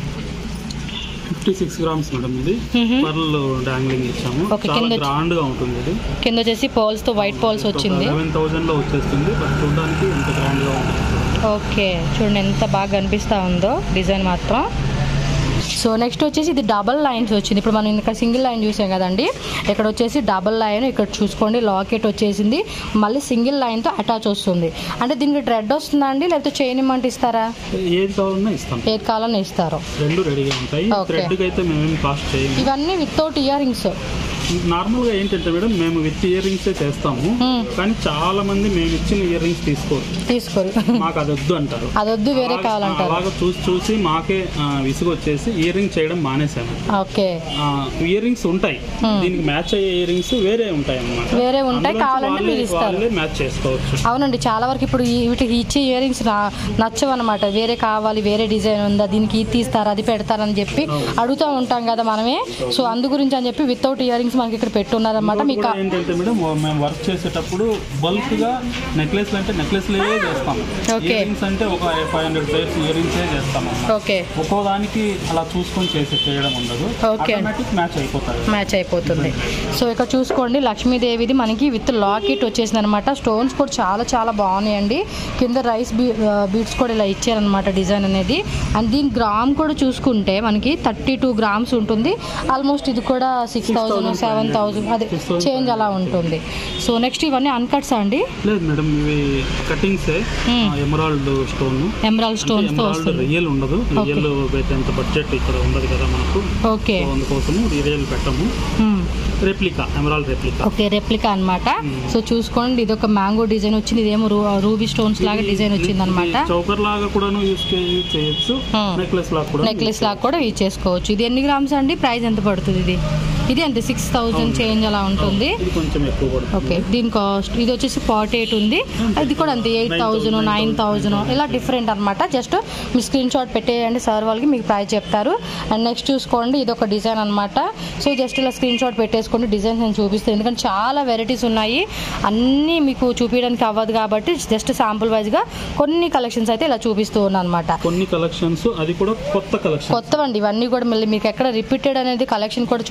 ఫిఫ్టీ సిక్స్ గ్రామ్స్ మేడం ఇది మ్మ్. పర్ల్ డాంగ్లింగ్ ఇచ్చాము Okay, చాలా కింద వచ్చి- గ్రాండ్ గా ఉంటుంది ఇది కింద వచ్చేసి పర్ల్స్తో వైట్ పర్ల్స్ వచ్చింది లెవెన్ థౌసండ్ లో వచ్చేస్తుంది బట్ చూడడానికి ఎంత గ్రాండ్ గా ఉంటుంది ఓకే చూడండి ఎంత బాగా కనిపిస్తూ ఉందో డిజైన్ మాత్రం సో నెక్స్ట్ వచ్చేసి ఇది డబల్ లైన్స్ వచ్చింది ఇప్పుడు మనం ఇక్కడ సింగిల్ లైన్ చూసాం కదండి ఇక్కడ వచ్చేసి డబల్ లైన్ ఇక్కడ చూసుకోండి లాకెట్ వచ్చేసింది మళ్ళీ సింగిల్ లైన్తో అటాచ్ వస్తుంది అంటే దీనికి థ్రెడ్ వస్తుందా అండి లేకపోతే చైన్ ఇమ్మంటే ఇస్తారా ఏది కావాలన్నా ఇస్తాం ఏది కావాలని ఇస్తారు రెండు రెడీగా ఉంటాయి Okay. థ్రెడ్ కి అయితే మేమేం కాస్ట్ చేయము ఇవన్నీ వితౌట్ ఇయర్ రింగ్స్ నార్మల్ గా ఏంటంటే మేడం మేము విత్ ఇయర్ రింగ్స్ చేస్తాము మ్మ్. కానీ చాలా మంది మేము ఇచ్చిన ఇయర్ రింగ్స్ తీసుకోరు తీసుకోరు మాకు అది వద్దు అంటారు అదొద్దు వేరే అలాగ- కావాలంటారు అలాగ చూసి చూసి మాకే ఆ, విసుగు వచ్చేసి ఇయర్ రింగ్ చేయడం మానేసాము ఓకే ఇయర్ రింగ్స్ ఉంటాయి Hmm. దీనికి మ్యాచ్ అయ్యే ఇయర్ రింగ్స్ వేరే ఉంటాయి అన్నమాట వేరే ఉంటాయి, అందులోంచి కావాలంటే వాళ్ళే- మీరు ఇస్తారు. వాళ్ళే మ్యాచ్ చేసుకోవచ్చు అవునండి చాలా వరకు ఇప్పుడు ఈ- వీటికి ఇచ్చే ఇయర్ రింగ్స్ నచ్చవు అనమాట వేరే కావాలి వేరే డిజైన్ ఉందా దీనికి ఇది తీస్తారా అది పెడతారని చెప్పి అడుగుతూ ఉంటాం కదా మనమే సో అందు గురించి అని చెప్పి వితౌట్ ఇయర్ రింగ్స్ మనకి ఇక్కడ పెట్టున్నారనమాట ఇంకోటి మీకు కూడా ఏంటంటే మేడం ఓ- మేము వర్క్ చేసేటప్పుడు బల్క్ గా నెక్లెస్ అంటే నెక్లెస్లే చేస్తాము Okay. ఇయర్ రింగ్స్ అంటే ఒక ఫైవ్ హండ్రెడ్ పేర్స్ ఇయర్ రింగ్సే చేస్తాము అన్నమాట. ఓకే ఒక్కో దానికి అలా చూసుకొని చేసే చేయడం ఉండదు Okay. ఆటోమేటిక్ మ్యాచ్ అయిపోతాయి మ్యాచ్ అయిపోతుంది సో ఇక్కడ చూసుకోండి లక్ష్మీదేవిది మనకి విత్ లాకెట్ వచ్చేసింది అనమాట స్టోన్స్ కూడా చాలా చాలా బాగున్నాయండి కింద రైస్ బీడ్స్ కూడా ఇలా ఇచ్చారనమాట డిజైన్ అనేది అండ్ దీని గ్రామ్ కూడా చూసుకుంటే మనకి థర్టీ టూ గ్రామ్స్ ఉంటుంది ఆల్మోస్ట్ ఇది కూడా సిక్స్ థౌజండ్ సెవెన్ థౌజండ్ అదే చేంజ్ అలా ఉంటుంది సో నెక్స్ట్ ఇవన్నీ అన్కట్స్ అండి లేదు మేడం ఇవి cuttings Hmm. Emerald stone emerald stones తో ఎమరాల్డ్ వస్తుంది రియల్ ఉండదు రియల్ పెట్టేంత బడ్జెట్ ఇక్కడ ఉండదు కదా మనకు ఓకే సో అందుకోసము రియల్ పెట్టము replica emerald replica okay replica అన్నమాట సో చూసుకోండి ఇది ఒక మ్యాంగో డిజైన్ వచ్చింది ఇదేమో రూ రూబీ స్టోన్స్ లాగా డిజైన్ వచ్చింది అనమాట చౌకర్ లాగా కూడాను యూస్ చేయొచ్చు Hmm. నెక్లెస్ లాగా కూడా నెక్లెస్ లాగా కూడా యూజ్ చేసుకోవచ్చు ఇది ఎన్ని గ్రామ్స్ అండి ప్రైస్ ఎంత పడుతుంది ఇది ఇది అంతే సిక్స్ థౌజండ్ చేంజ్ అలా ఉంటుంది ఇది కొంచెం ఎక్కువ పడుతుంది ఓకే దీని కాస్ట్ ఇది వచ్చేసి ఫార్టీ ఎయిట్ ఉంది అది కూడా అంతే ఎయిట్ థౌజండ్ నైన్ థౌజండ్ ఇలా డిఫరెంట్ అనమాట జస్ట్ మీ స్క్రీన్ షాట్ పెట్టేయండి సార్ వాళ్ళకి మీకు ప్రైస్ చెప్తారు అండ్ నెక్స్ట్ చూసుకోండి ఇది ఒక డిజైన్ అనమాట సో జస్ట్ ఇలా స్క్రీన్ షాట్ పెట్టేసుకోండి డిజైన్స్ నేను చూపిస్తాను ఎందుకంటే చాలా వెరైటీస్ ఉన్నాయి అన్నీ మీకు చూపించడానికి అవ్వదు కాబట్టి జస్ట్ శాంపుల్ వైజ్గా కొన్ని కలెక్షన్స్ అయితే ఇలా చూపిస్తూ ఉన్నాను అనమాట కొన్ని కలెక్షన్స్ అది కూడా కొత్త కలెక్షన్ కొత్తవండి ఇవన్నీ కూడా మళ్ళీ మీకు ఎక్కడ రిపీటెడ్ అనేది కలెక్షన్ కూడా చూపించారు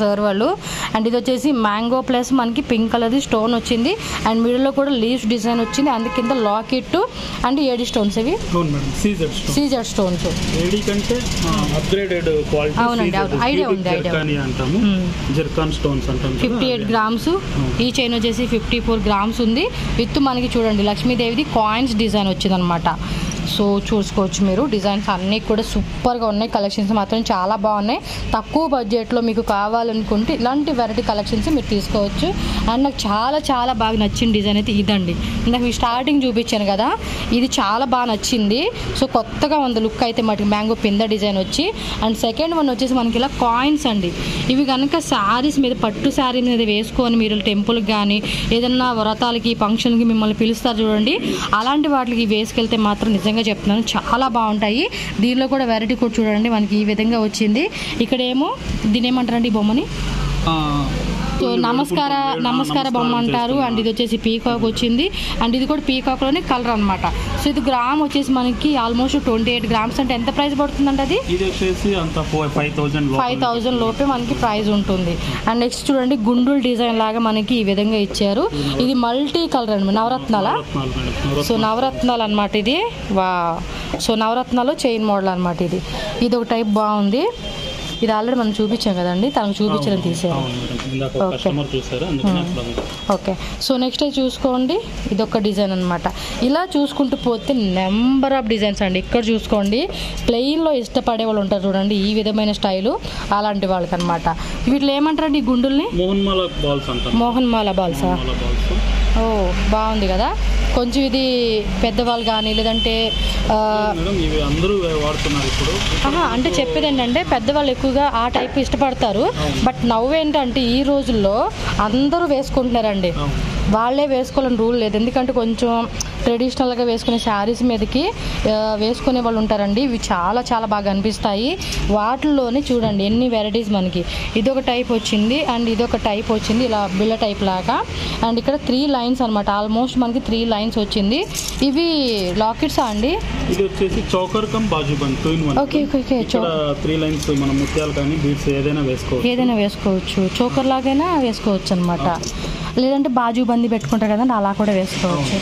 సార్ వాళ్ళు అండ్ ఇది వచ్చేసి మ్యాంగో ప్లస్ మనకి పింక్ కలర్ది స్టోన్ వచ్చింది అండ్ మిడిల్లో కూడా లీవ్స్ డిజైన్ వచ్చింది అందు కింద లాకెట్ అండ్ ఏడి స్టోన్స్ ఇవి అవును madam CZ stone CZ stones AD కంటే అప్గ్రేడెడ్ క్వాలిటీ అవునండి, అవును. Idea ఉంది, idea జర్కాని అంటాము Hmm. జర్కాన్ స్టోన్స్ అంటాం కదా, ఫిఫ్టీ ఎయిట్ అదే. గ్రామ్స్ ఈ చైన్ వచ్చేసి ఫిఫ్టీ ఫోర్ గ్రామ్స్ ఉంది విత్ మనకి చూడండి లక్ష్మీదేవిది కాయిన్స్ డిజైన్ వచ్చిందనమాట సో చూసుకోవచ్చు మీరు డిజైన్స్ అన్నీ కూడా సూపర్గా ఉన్నాయి కలెక్షన్స్ మాత్రం చాలా బాగున్నాయి తక్కువ బడ్జెట్లో మీకు కావాలనుకుంటే ఇలాంటి వెరైటీ కలెక్షన్స్ మీరు తీసుకోవచ్చు అండ్ నాకు చాలా చాలా బాగా నచ్చిన డిజైన్ అయితే ఇదండి ఇందాక మీకు స్టార్టింగ్ చూపించాను కదా ఇది చాలా బాగా నచ్చింది సో కొత్తగా ఉంది లుక్ అయితే మటుకు మ్యాంగో పింద డిజైన్ వచ్చి అండ్ సెకండ్ వన్ వచ్చేసి మనకి ఇలా కాయిన్స్ అండి ఇవి కనుక శారీస్ మీద పట్టు శారీ మీద వేసుకొని మీరు టెంపుల్కి కానీ ఏదన్నా వ్రతాలకి ఫంక్షన్కి మిమ్మల్ని పిలుస్తారు చూడండి అలాంటి వాటికి వేసుకెళ్తే మాత్రం నిజంగా చెప్తున్నాను చాలా బాగుంటాయి దీనిలో కూడా వెరైటీ కూడా చూడండి మనకి ఈ విధంగా వచ్చింది ఇక్కడేమో దీని ఏమంటారండి ఈ బొమ్మని ఆ, సో కొన్ని నమస్కార వెలుపులు నమస్కార బొమ్మ అంటారు అండ్ ఇది వచ్చేసి పీకాక్ వచ్చింది అండ్ ఇది కూడా పీకాక్లోనే కలర్ అనమాట సో ఇది గ్రామ్ వచ్చేసి మనకి ఆల్మోస్ట్ ట్వంటీ ఎయిట్ గ్రామ్స్ అంటే ఎంత ప్రైస్ పడుతుందండి అది ఇది వచ్చేసి అంత four five thousand five thousand లోపే మనకి ప్రైస్ ఉంటుంది అండ్ నెక్స్ట్ చూడండి గుండుల్ డిజైన్ లాగా మనకి ఈ విధంగా ఇచ్చారు ఇది మల్టీ కలర్ అండి నవరత్నాల నవరత్నాలు మేడం సో నవరత్నాలు అనమాట ఇది వా సో నవరత్నాలు చైన్ మోడల్ అనమాట ఇది ఇది ఒక టైప్ బాగుంది ఇది ఆల్రెడీ మనం చూపించాం కదండి తనకు చూపించడం తీసారు అవును మేడం ఇందాక Okay. కస్టమర్ చూసారు అందుకని అట్లా ఉంది. ఓకే సో నెక్స్ట్ అయితే చూసుకోండి ఇది ఒక డిజైన్ అనమాట ఇలా చూసుకుంటూ పోతే నెంబర్ ఆఫ్ డిజైన్స్ అండి ఇక్కడ చూసుకోండి ప్లెయిన్లో ఇష్టపడే వాళ్ళు ఉంటారు చూడండి ఈ విధమైన స్టైలు అలాంటి వాళ్ళకి అనమాట వీటిలో ఏమంటారండి ఈ గుండుల్ని మోహన్మాల బాల్స్ అంటాం మోహన్ మాల బాల్సా మోహన్మాల బాల్స్ ఓ బాగుంది కదా కొంచెం ఇది పెద్దవాళ్ళు కానీ లేదంటే ఆ, మేడం ఇవి అందరూ వాడుతున్నారు ఇప్పుడు ఆహా, అంటే చెప్పేది ఏంటంటే పెద్దవాళ్ళు ఎక్కువగా ఆ టైప్ ఇష్టపడతారు బట్ నవ్వు ఏంటంటే ఈ రోజుల్లో అందరూ వేసుకుంటున్నారండి అవును. వాళ్ళే వేసుకోవాలని రూల్ లేదు ఎందుకంటే కొంచెం ట్రెడిషనల్గా వేసుకునే శారీస్ మీదకి ఆ, వేసుకునే వాళ్ళు ఉంటారండి ఇవి చాలా చాలా బాగా అనిపిస్తాయి వాటిల్లోనే చూడండి ఎన్ని వెరైటీస్ మనకి ఇదొక టైప్ వచ్చింది అండ్ ఇదొక టైప్ వచ్చింది ఇలా బిళ్ళ టైప్ లాగా అండ్ ఇక్కడ త్రీ లైన్స్ అనమాట ఆల్మోస్ట్ మనకి త్రీ లైన్స్ వచ్చింది ఇవి లాకెట్సా అండి ఇది వచ్చేసి choker come bajuband two in one okay okay okay ఇక్కడ త్రీ లైన్స్ మనం ముత్యాలు కానీ బీడ్స్ ఏదైనా వేసుకోవచ్చు ఏదైనా వేసుకోవచ్చు చోకర్ లాగైనా వేసుకోవచ్చు అనమాట లేదంటే బాజు బంది పెట్టుకుంటారు కదండి అలా కూడా వేసుకోవచ్చు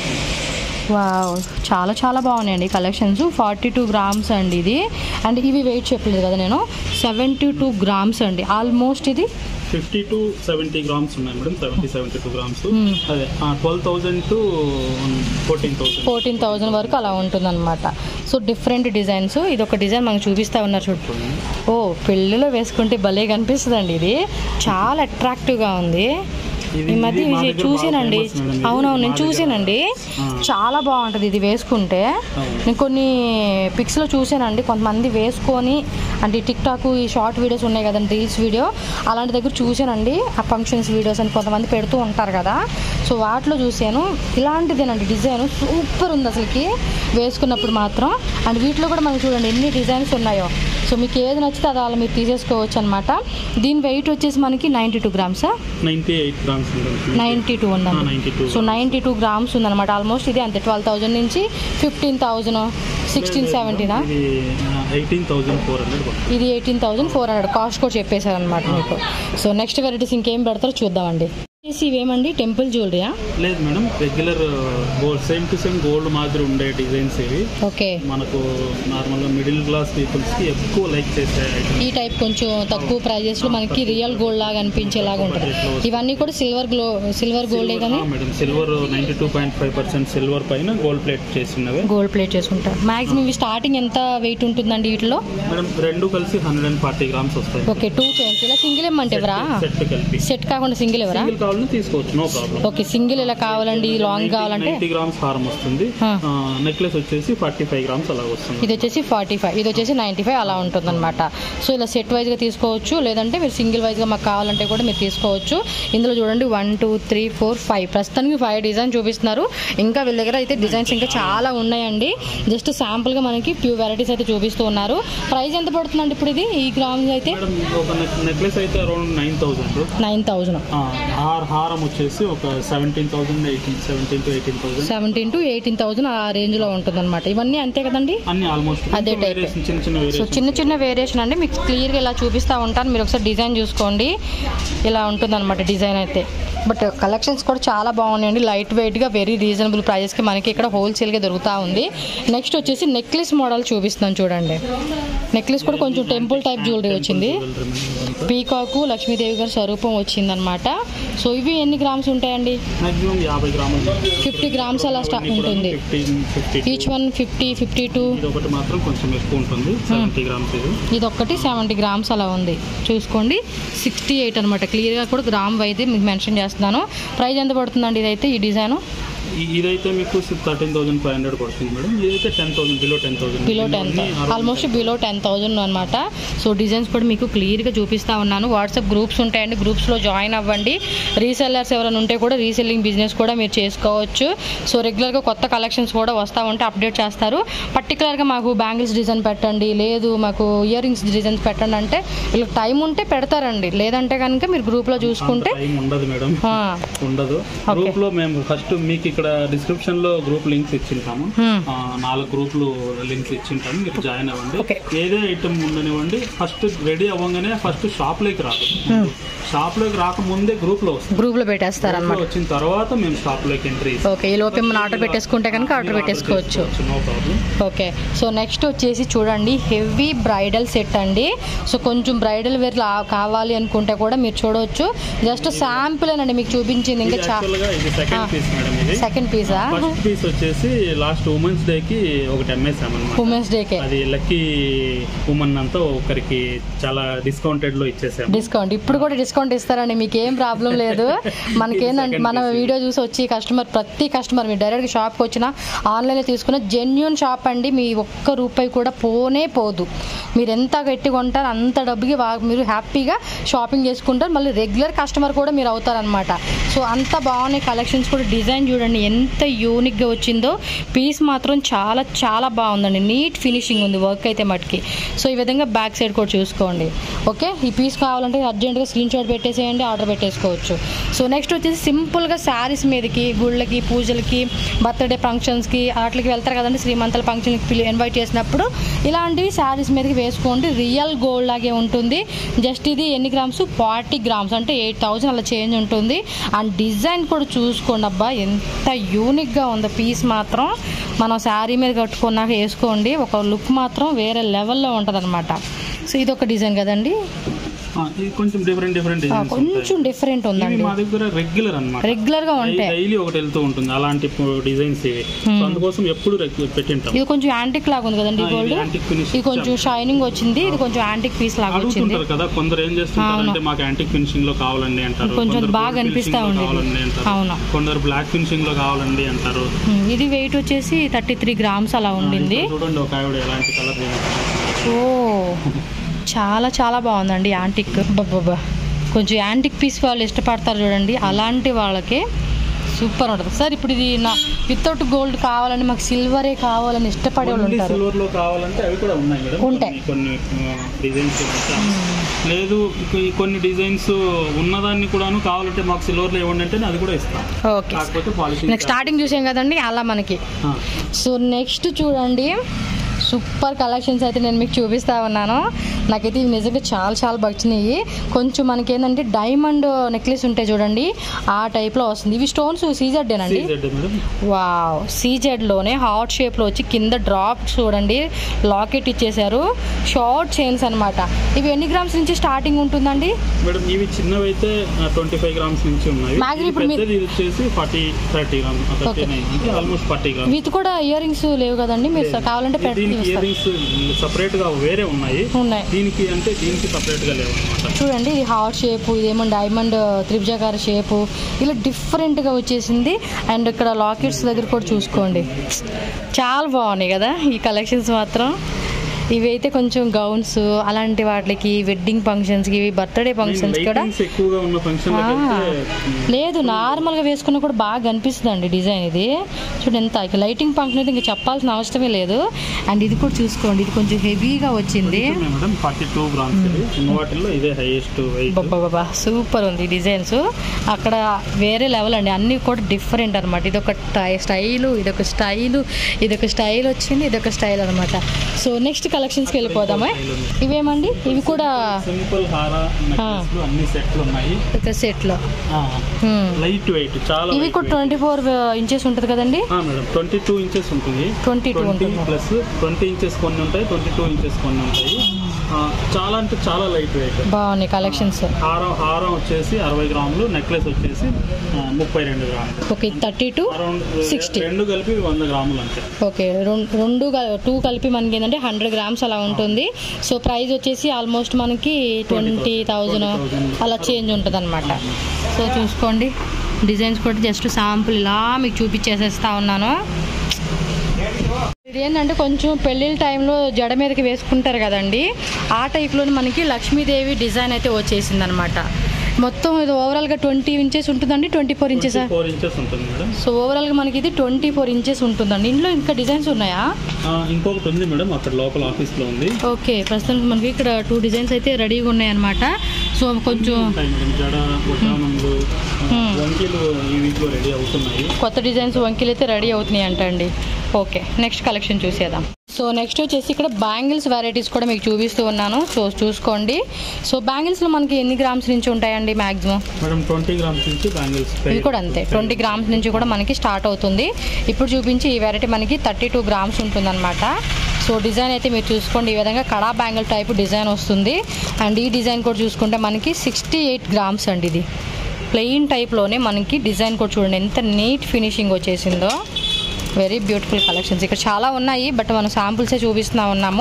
వావ్ చాలా చాలా బాగున్నాయండి కలెక్షన్స్ ఫార్టీ టూ గ్రామ్స్ అండి ఇది అండ్ ఇవి వెయిట్ చెప్పలేదు కదా నేను సెవెంటీ టూ గ్రామ్స్ అండి ఆల్మోస్ట్ ఇది ఫిఫ్టీ టు సెవెంటీ గ్రామ్స్ ఉన్నాయి madam seventy seventy two grams Hmm. అదే twelve thousand to fourteen thousand fourteen thousand వరకు అలా ఉంటుందన్నమాట సో డిఫరెంట్ డిజైన్స్ ఇది ఒక డిజైన్ మనకు చూపిస్తా ఉన్నారు చూడు ఓ పెళ్ళిలో వేసుకుంటే భలే కనిపిస్తుందండి ఇది చాలా అట్రాక్టివ్గా ఉంది ఇది- ఈ మధ్య ఇది మా ఇది దగ్గర చూసానండి బాగా famous మేడం ఇది. అవునవును నేను మా దగ్గర. చూసానండి ఆ. చాలా బాగుంటుంది ఇది వేసుకుంటే అవును. నేను కొన్ని పిక్స్లో చూసానండి కొంతమంది వేసుకొని అంటే టిక్ టాక్ ఈ షార్ట్ వీడియోస్ ఉన్నాయి కదండి రీల్స్ వీడియో అలాంటి దగ్గర చూసానండి ఆ ఫంక్షన్స్ వీడియోస్ అని కొంతమంది పెడుతూ ఉంటారు కదా సో వాటిలో చూశాను ఇలాంటిదేనండి డిజైన్ సూపర్ ఉంది అసలుకి వేసుకున్నప్పుడు మాత్రం అండ్ వీటిలో కూడా మనకి చూడండి ఎన్ని డిజైన్స్ ఉన్నాయో సో మీకు ఏది నచ్చితే అది అలా మీరు తీసేసుకోవచ్చు అనమాట దీని వెయిట్ వచ్చేసి మనకి నైంటీ టూ గ్రామ్సా నైంటీ ఎయిట్ గ్రామ్స్ ఉంటుంది నైంటీ టూ ఉందండి ninety two so ninety two grams ఉందన్నమాట ఆల్మోస్ట్ ఇది అంతే ట్వెల్వ్ థౌజండ్ నుంచి ఫిఫ్టీన్ థౌజండ్ సిక్స్టీన్ సెవెంటీనా ఇది ఎయిటీన్ థౌజండ్ ఫోర్ హండ్రెడ్ ఇది eighteen thousand four hundred cost కూడా చెప్పేశారనమాట మీకు సో నెక్స్ట్ వెరైటీస్ ఇంకేం పెడతారో చూద్దామండి వచ్చేసి ఇవేమండి టెంపుల్ జ్యువెలరీయా లేదు madam regular gold same to same gold మాదిరి ఉండే డిజైన్స్ ఇవి ఓకే మనకు నార్మల్గా మిడిల్ క్లాస్ పీపుల్స్కి ఎక్కువ లైక్ చేసే ఐటమ్ ఈ టైప్ కొంచెం తక్కువ ప్రైజెస్ లో మనకి రియల్ గోల్డ్ లాగా అనిపించేలాగా ఉంటుంది ఇవన్నీ కూడా సిల్వర్ గ్లో సిల్వర్ గోల్డే కానీ madam silver ninety two point five percent silver పైన గోల్డ్ ప్లేట్ చేసినవి గోల్డ్ ప్లేట్ చేసుకుంటారు మాక్సిమం ఇవి స్టార్టింగ్ ఎంత వెయిట్ ఉంటుందండి వీటిలో మేడం రెండు కలిసి హండ్రెడ్ అండ్ ఫార్టీ గ్రామ్స్ వస్తాయి ఓకే టూ చైన్స్ ఇలా సింగిల్ ఇమ్మంటే ఎవరా సెట్ కలిపి సెట్ కాకుండా సింగిల్ ఎవరా సింగిల్ కావాలని తీసుకోవచ్చు నో ప్రాబ్లం ఓకే సింగిల్ ఇలా కావాలండి లాంగ్ కావాలంటే నైంటీ గ్రామ్స్ హారం వస్తుంది ఆ. నెక్లెస్ వచ్చేసి ఫార్టీ ఫైవ్ గ్రామ్స్ అలా వస్తుంది ఇది వచ్చేసి ఫార్టీ ఫైవ్ ఇది వచ్చేసి నైంటీ ఫైవ్ అలా ఉంటుందన్నమాట సో ఇలా సెట్ వైజ్గా తీసుకోవచ్చు లేదంటే మీరు సింగిల్ వైజ్గా మాకు కావాలంటే కూడా మీరు తీసుకోవచ్చు ఇందులో చూడండి one two three four five ప్రస్తుతానికి ఫైవ్ డిజైన్ చూపిస్తున్నారు ఇంకా వీళ్ళ దగ్గర అయితే డిజైన్స్ ఇంకా చాలా ఉన్నాయండి జస్ట్ శాంపుల్గా మనకి ఫ్యూ వెరైటీస్ అయితే చూపిస్తూ ఉన్నారు ప్రైస్ ఎంత పడుతుందండి ఇప్పుడు ఇది ఈ గ్రామ్స్ అయితే మేడం ఒక నెక్లెస్ అయితే around nine thousand nine thousand హార్ హారం వచ్చేసి ఒక seventeen thousand eighteen seventeen to eighteen thousand seventeen to eighteen thousand ఆ రేంజ్లో ఉంటుంది అనమాట ఇవన్నీ అంతే కదండి అన్ని ఆల్మోస్ట్ అదే type. వేరియేషన్ చిన్న చిన్న సో వేరియేషన్ చిన్న చిన్న వేరియేషన్ అండి మీకు క్లియర్గా ఇలా చూపిస్తూ ఉంటాను మీరు ఒకసారి డిజైన్ చూసుకోండి ఇలా ఉంటుంది అనమాట డిజైన్ అయితే బట్ కలెక్షన్స్ కూడా చాలా బాగున్నాయండి లైట్ వెయిట్గా వెరీ రీజనబుల్ ప్రైజెస్కి మనకి ఇక్కడ హోల్సేల్గా దొరుకుతూ ఉంది నెక్స్ట్ వచ్చేసి నెక్లెస్ మోడల్ చూపిస్తున్నాను చూడండి నెక్లెస్ కూడా కొంచెం టెంపుల్ టైప్ జ్యువెలరీ వచ్చింది పీకాకు లక్ష్మీదేవి గారి స్వరూపం వచ్చిందనమాట సో ఇవి ఎన్ని గ్రామ్స్ ఉంటాయండి మాక్సిమం యాభై గ్రాములు ఫిఫ్టీ గ్రామ్స్ అలా స్టా ఉంటుంది fifteen fifty each one fifty fifty two ఇది ఒకటి మాత్రం కొంచెం ఎక్కువ ఉంటుంది సెవెంటీ గ్రామ్స్ ఇది ఇది ఒక్కటి సెవెంటీ గ్రామ్స్ అలా ఉంది చూసుకోండి సిక్స్టీ ఎయిట్ అనమాట క్లియర్గా కూడా గ్రామ్ అయితే మీకు మెన్షన్ చేస్తున్నాను ప్రైస్ ఎంత పడుతుందండి ఇదైతే ఈ డిజైన్ ఈ- ఇదైతే మీకు థర్టీన్ థౌసండ్ ఫైవ్ హండ్రెడ్ పడుతుంది మేడం ఇదైతే ten thousand below ten thousand below ten almost below ten thousand అనమాట సో డిజైన్స్ కూడా మీకు క్లియర్గా చూపిస్తా ఉన్నాను వాట్సాప్ గ్రూప్స్ ఉంటాయండి గ్రూప్స్లో జాయిన్ అవ్వండి రీసెల్లర్స్ ఎవరైనా ఉంటే కూడా రీసెల్లింగ్ బిజినెస్ కూడా మీరు చేసుకోవచ్చు సో రెగ్యులర్గా కొత్త కలెక్షన్స్ కూడా వస్తూ ఉంటే అప్డేట్ చేస్తారు పర్టికులర్గా మాకు బ్యాంగిల్స్ డిజైన్ పెట్టండి లేదు మాకు ఇయర్ రింగ్స్ డిజైన్స్ పెట్టండి అంటే వీళ్ళకి టైం ఉంటే పెడతారండి లేదంటే కనుక మీరు గ్రూప్లో చూసుకుంటే టైం ఉండదు మేడం ఆ, ఉండదు గ్రూప్ లో మేము ఫస్ట్ మీకు ఇక్కడ డిస్క్రిప్షన్ లో గ్రూప్ లింక్స్ ఇచ్చింటాము Hmm. ఆ, నాలుగు గ్రూపులు లింక్స్ ఇచ్చింటాము మీరు జాయిన్ అవ్వండి Okay. ఏదే ఐటమ్ ఉండనివ్వండి ఫస్ట్ రెడీ అవ్వగానే ఫస్ట్ షాప్ లోకి రాదు షాప్ లోకి రాకముందే గ్రూప్ లో వస్తుంది గ్రూప్లో పెట్టేస్తారనమాట Group లో వచ్చిన తర్వాత మేము షాప్ లోకి ఎంట్రీ ఓకే ఈ లోపే మనం ఆర్డర్ పెట్టేసుకుంటే కనుక ఆర్డర్ పెట్టేసుకోవచ్చు no problem okay so next వచ్చేసి చూడండి హెవీ బ్రైడల్ సెట్ అండి సో కొంచెం బ్రైడల్ వేర్ కావాలి అనుకుంటే కూడా మీరు చూడవచ్చు జస్ట్ శాంపుల్ అండి మీకు చూపించింది ఇంకా చా యాక్చువల్ గా ఇది సెకండ్ Ah. పీస్ మేడం ఇది సెకండ్ పీసా ఫస్ట్ పీస్ వచ్చేసి లాస్ట్ ఉమెన్స్ డే కి ఒకటి అమ్మేసాం అనమాట ఉమెన్స్ డేకే అది లక్కీ ఉమెన్ అంతా ఒకరికి చాలా డిస్కౌంటెడ్ లో ఇచ్చేసాము డిస్కౌంట్ ఇప్పుడు కూడా డిస్కౌంట్ ఇస్తారండి మీకు ఏం ప్రాబ్లం లేదు మనకేందంటే మన వీడియో చూసి వచ్చి కస్టమర్ ప్రతి కస్టమర్ మీరు డైరెక్ట్ షాప్కి వచ్చినా ఆన్లైన్లో తీసుకున్న జెన్యున్ షాప్ అండి మీ ఒక్క రూపాయి కూడా పోనే పోదు మీరు ఎంత గట్టి కొంటారు అంత డబ్బుకి వా- మీరు హ్యాపీగా షాపింగ్ చేసుకుంటారు మళ్ళీ రెగ్యులర్ కస్టమర్ కూడా మీరు అవుతారనమాట సో అంత బాగున్నాయి కలెక్షన్స్ కూడా డిజైన్ చూడండి ఎంత యూనిక్గా వచ్చిందో పీస్ మాత్రం చాలా చాలా బాగుందండి నీట్ ఫినిషింగ్ ఉంది వర్క్ అయితే మటుకి సో ఈ విధంగా బ్యాక్ సైడ్ కూడా చూసుకోండి ఓకే ఈ పీస్ కావాలంటే అర్జెంటుగా స్క్రీన్ షాట్ పెట్టేసేయండి ఆర్డర్ పెట్టేసుకోవచ్చు సో నెక్స్ట్ వచ్చేసి సింపుల్గా శారీస్ మీదకి గుళ్ళకి పూజలకి బర్త్డే ఫంక్షన్స్కి వాటికి వెళ్తారు కదండి శ్రీమంతాల ఫంక్షన్కి పిలి ఇన్వైట్ చేసినప్పుడు ఇలాంటివి శారీస్ మీదకి వేసుకోండి రియల్ గోల్డ్ లాగే ఉంటుంది జస్ట్ ఇది ఎన్ని గ్రామ్స్ ఫార్టీ గ్రామ్స్ అంటే ఎయిట్ థౌజండ్ అలా చేంజ్ ఉంటుంది అండ్ డిజైన్ కూడా చూసుకోండి అబ్బా ఎంత యూనిక్గా ఉందో పీస్ మాత్రం మనం శారీ మీద కట్టుకున్నాక వేసుకోండి ఒక లుక్ మాత్రం వేరే లెవెల్లో ఉంటుంది అనమాట సో ఇది ఒక డిజైన్ కదండి ఆ, ఇది కొంచెం డిఫరెంట్ డిఫరెంట్ ఆ, కొంచెం డిఫరెంట్ ఇవి ఉందండి మా దగ్గర రెగ్యులర్ అనమాట రెగ్యులర్గా ఉంటాయి డైలీ ఒకటి వెళ్తూ ఉంటుంది అలాంటి డిజైన్స్ ఇవి సో అందుకోసం ఎప్పుడు రెగ్- పెట్టింటాం ఇది కొంచెం యాంటిక్ లాగా ఉంది కదండి ఆ, ఇది గోల్డ్ antique finish ఇది కొంచెం షైనింగ్ వచ్చింది ఇది కొంచెం యాంటిక్ పీస్ లాగా వచ్చింది అడుగుతుంటారు కదా కొందరు ఏం చేస్తుంటారు అంటే మాకు యాంటిక్ ఫినిషింగ్ లో కావాలండి అంటారు కొంచెం కొందరు బాగా gold అనిపిస్తా finishing లో ఉండేది. కావాలండి అంటారు అవును. కొందరు బ్లాక్ ఫినిషింగ్ లో కావాలండి అంటారు ఉమ్, ఇది వెయిట్ వచ్చేసి థర్టీ త్రీ గ్రామ్స్ అలా ఉండింది ఇక్కడ చూడండి ఒక ఆవిడ ఎలాంటి కలర్ ఓ చాలా చాలా బాగుందండి యాంటిక్ బాబా కొంచెం యాంటిక్ పీస్ వాళ్ళు ఇష్టపడతారు చూడండి అలాంటి వాళ్ళకి సూపర్ ఉంటుంది సార్ ఇప్పుడు ఇది నా వితౌట్ గోల్డ్ కావాలని మాకు సిల్వరే కావాలని ఇష్టపడే వాళ్ళు ఉంటారు సిల్వర్ లో కావాలంటే అవి కూడా ఉన్నాయి మేడం ఉంటాయి. కొన్ని డిజైన్స్ లేదు ఇక- ఈ కొన్ని డిజైన్స్ ఉన్నదాన్ని కూడాను కావాలంటే మాకు సిల్వర్ లో ఇవ్వండి అంటే అది కూడా ఇస్తాం ఓకే కాకపోతే పాలిషింగ్ నెక్స్ట్ స్టార్టింగ్ చూసాం కదండి అలా మనకి సో నెక్స్ట్ చూడండి సూపర్ కలెక్షన్స్ అయితే నేను మీకు చూపిస్తా ఉన్నాను నాకైతే ఇవి నిజంగా చాలా చాలా వచ్చినాయి కొంచెం మనకి ఏంటంటే డైమండ్ నెక్లెస్ ఉంటాయి చూడండి ఆ టైప్లో వస్తుంది ఇవి స్టోన్స్ సీజెడ్ అండి మేడం వావ్ సీజెడ్లోనే హార్ట్ షేప్లో వచ్చి కింద డ్రాప్ చూడండి లాకెట్ ఇచ్చేసారు షార్ట్ చైన్స్ అన్నమాట ఇవి ఎన్ని గ్రామ్స్ నుంచి స్టార్టింగ్ ఉంటుందండి మేడం ఇవి చిన్నవి అయితే ట్వంటీ ఫైవ్ గ్రామ్స్ నుంచి ఉన్నాయి Maximum ఇది ఇప్పుడు మీ- పెద్దది ఇది వచ్చేసి forty thirty gram thirty Okay. Nine అంటే ఆల్మోస్ట్ ఫార్టీ గ్రామ్ వీటి కూడా ఇయర్ రింగ్స్ లేవు కదండి మీరు కావాలంటే పెట్టి దీనికి ఇయర్ రింగ్స్ సపరేట్ గా వేరే ఉన్నాయి ఉన్నాయి దీనికి అంటే దీనికి సపరేట్ గా లేవు అనమాట చూడండి ఇది హార్ట్ షేప్ ఇదేమో డైమండ్ త్రిభుజాకార షేపు ఇలా డిఫరెంట్గా వచ్చేసింది అండ్ ఇక్కడ లాకెట్స్ దగ్గర కూడా చూసుకోండి చాలా బాగున్నాయి కదా ఈ కలెక్షన్స్ మాత్రం ఇవి అయితే కొంచెం గౌన్స్ అలాంటి వాటికి వెడ్డింగ్ ఫంక్షన్స్కి ఇవి బర్త్డే ఫంక్షన్స్ కూడా లైటింగ్స్ ఎక్కువగా ఉన్న ఫంక్షన్ ఆ, లేదు నార్మల్గా వేసుకున్నా కూడా బాగా కనిపిస్తుంది అండి డిజైన్ ఇది చూడండి ఎంత ఇక లైటింగ్ ఫంక్షన్ అయితే ఇంకా చెప్పాల్సిన అవసరమే లేదు అండ్ ఇది కూడా చూసుకోండి ఇది కొంచెం హెవీగా వచ్చింది మేడం ఫార్టీ టూ గ్రామ్స్ ఇది ఉన్న వాటిల్లో ఇదే హైయెస్ట్ వెయిట్ బాబా సూపర్ ఉంది డిజైన్స్ అక్కడ వేరే లెవెల్ అండి అన్నీ కూడా డిఫరెంట్ అనమాట ఇది ఒక స్టైలు ఇది ఒక స్టైలు ఇది ఒక స్టైల్ వచ్చింది ఇది ఒక స్టైల్ అనమాట సో నెక్స్ట్ కలెక్షన్స్కి వెళ్ళిపోదామా ఇవేమండి ఇవి కూడా సింపుల్ హారా నెక్లెస్లు అన్ని సెట్లు ఉన్నాయి ఒక సెట్లో లైట్ వెయిట్ చాలా ఇవి కూడా ట్వంటీ ఫోర్ ఇంచెస్ ఉంటుంది కదండి మేడం ట్వంటీ టూ ఇంచెస్ ఉంటుంది 22 ట్వంటీ ఉంటుంది. ప్లస్ ట్వంటీ ఇంచెస్ కొన్ని ఉంటాయి ట్వంటీ టూ ఇంచెస్ కొన్ని ఉంటాయి ఆ, చాలా అంటే చాలా లైట్ వెయిట్ బాగున్నాయి కలెక్షన్స్ హారం హారం వచ్చేసి అరవై గ్రాములు నెక్లెస్ వచ్చేసి ఆ, ముప్పై రెండు గ్రాములు ఓకే థర్టీ టు అరౌండ్ 60. రెండు కలిపి వంద గ్రాములు అంతే ఓకే రెండు రెండు టూ కలిపి మనకి ఏంటంటే హండ్రెడ్ గ్రామ్స్ అలా ఉంటుంది సో ప్రైస్ వచ్చేసి ఆల్మోస్ట్ మనకి ట్వంటీ థౌజండ్ 20,000 అలా చేంజ్ ఉంటుంది అనమాట సో చూసుకోండి డిజైన్స్ కూడా జస్ట్ శాంపుల్ ఇలా మీకు చూపించేసేస్తా ఉన్నాను ఇది ఏంటంటే కొంచెం పెళ్ళిళ్ళ టైంలో జడ మీదకి వేసుకుంటారు కదండి ఆ టైప్లో మనకి లక్ష్మీదేవి డిజైన్ అయితే వచ్చేసింది అనమాట మొత్తం ఇది ఓవరాల్గా ట్వంటీ ఇంచెస్ ఉంటుందండి twenty four inches four inches ఉంటుంది మేడం సో ఓవరాల్గా మనకి ఇది ట్వంటీ ఫోర్ ఇంచెస్ ఉంటుందండి ఇందులో ఇంకా డిజైన్స్ ఉన్నాయా ఆ, ఇంకొకటి ఉంది మేడం అక్కడ లోకల్ ఆఫీస్ లో ఉంది ఓకే ప్రస్తుతానికి మనకి ఇక్కడ టూ డిజైన్స్ అయితే రెడీగా ఉన్నాయన్నమాట సో కొంచెం ఉంటాయి మేడం జడ బొట్టానంలు Hmm. వంకీలు ఈ వీక్ లో రెడీ అవుతున్నాయి కొత్త డిజైన్స్ వంకీలు అయితే రెడీ అవుతున్నాయి అంటండి ఓకే నెక్స్ట్ కలెక్షన్ చూసేద్దాం సో నెక్స్ట్ వచ్చేసి ఇక్కడ బ్యాంగిల్స్ వెరైటీస్ కూడా మీకు చూపిస్తూ ఉన్నాను సో చూసుకోండి సో బ్యాంగిల్స్లో మనకి ఎన్ని గ్రామ్స్ నుంచి ఉంటాయండి మ్యాక్సిమం మేడం ట్వంటీ గ్రామ్స్ నుంచి బ్యాంగిల్స్ ఇది కూడా అంతే ట్వంటీ గ్రామ్స్ నుంచి కూడా మనకి స్టార్ట్ అవుతుంది ఇప్పుడు చూపించి ఈ వెరైటీ మనకి థర్టీ టూ గ్రామ్స్ ఉంటుందన్నమాట సో డిజైన్ అయితే మీరు చూసుకోండి ఈ విధంగా కడా బ్యాంగిల్ టైప్ డిజైన్ వస్తుంది అండ్ ఈ డిజైన్ కూడా చూసుకుంటే మనకి సిక్స్టీ ఎయిట్ గ్రామ్స్ అండి ఇది ప్లెయిన్ టైప్లోనే మనకి డిజైన్ కూడా చూడండి ఎంత నీట్ ఫినిషింగ్ వచ్చేసిందో వెరీ బ్యూటిఫుల్ కలెక్షన్స్ ఇక్కడ చాలా ఉన్నాయి బట్ మనం శాంపుల్సే చూపిస్తున్నా ఉన్నాము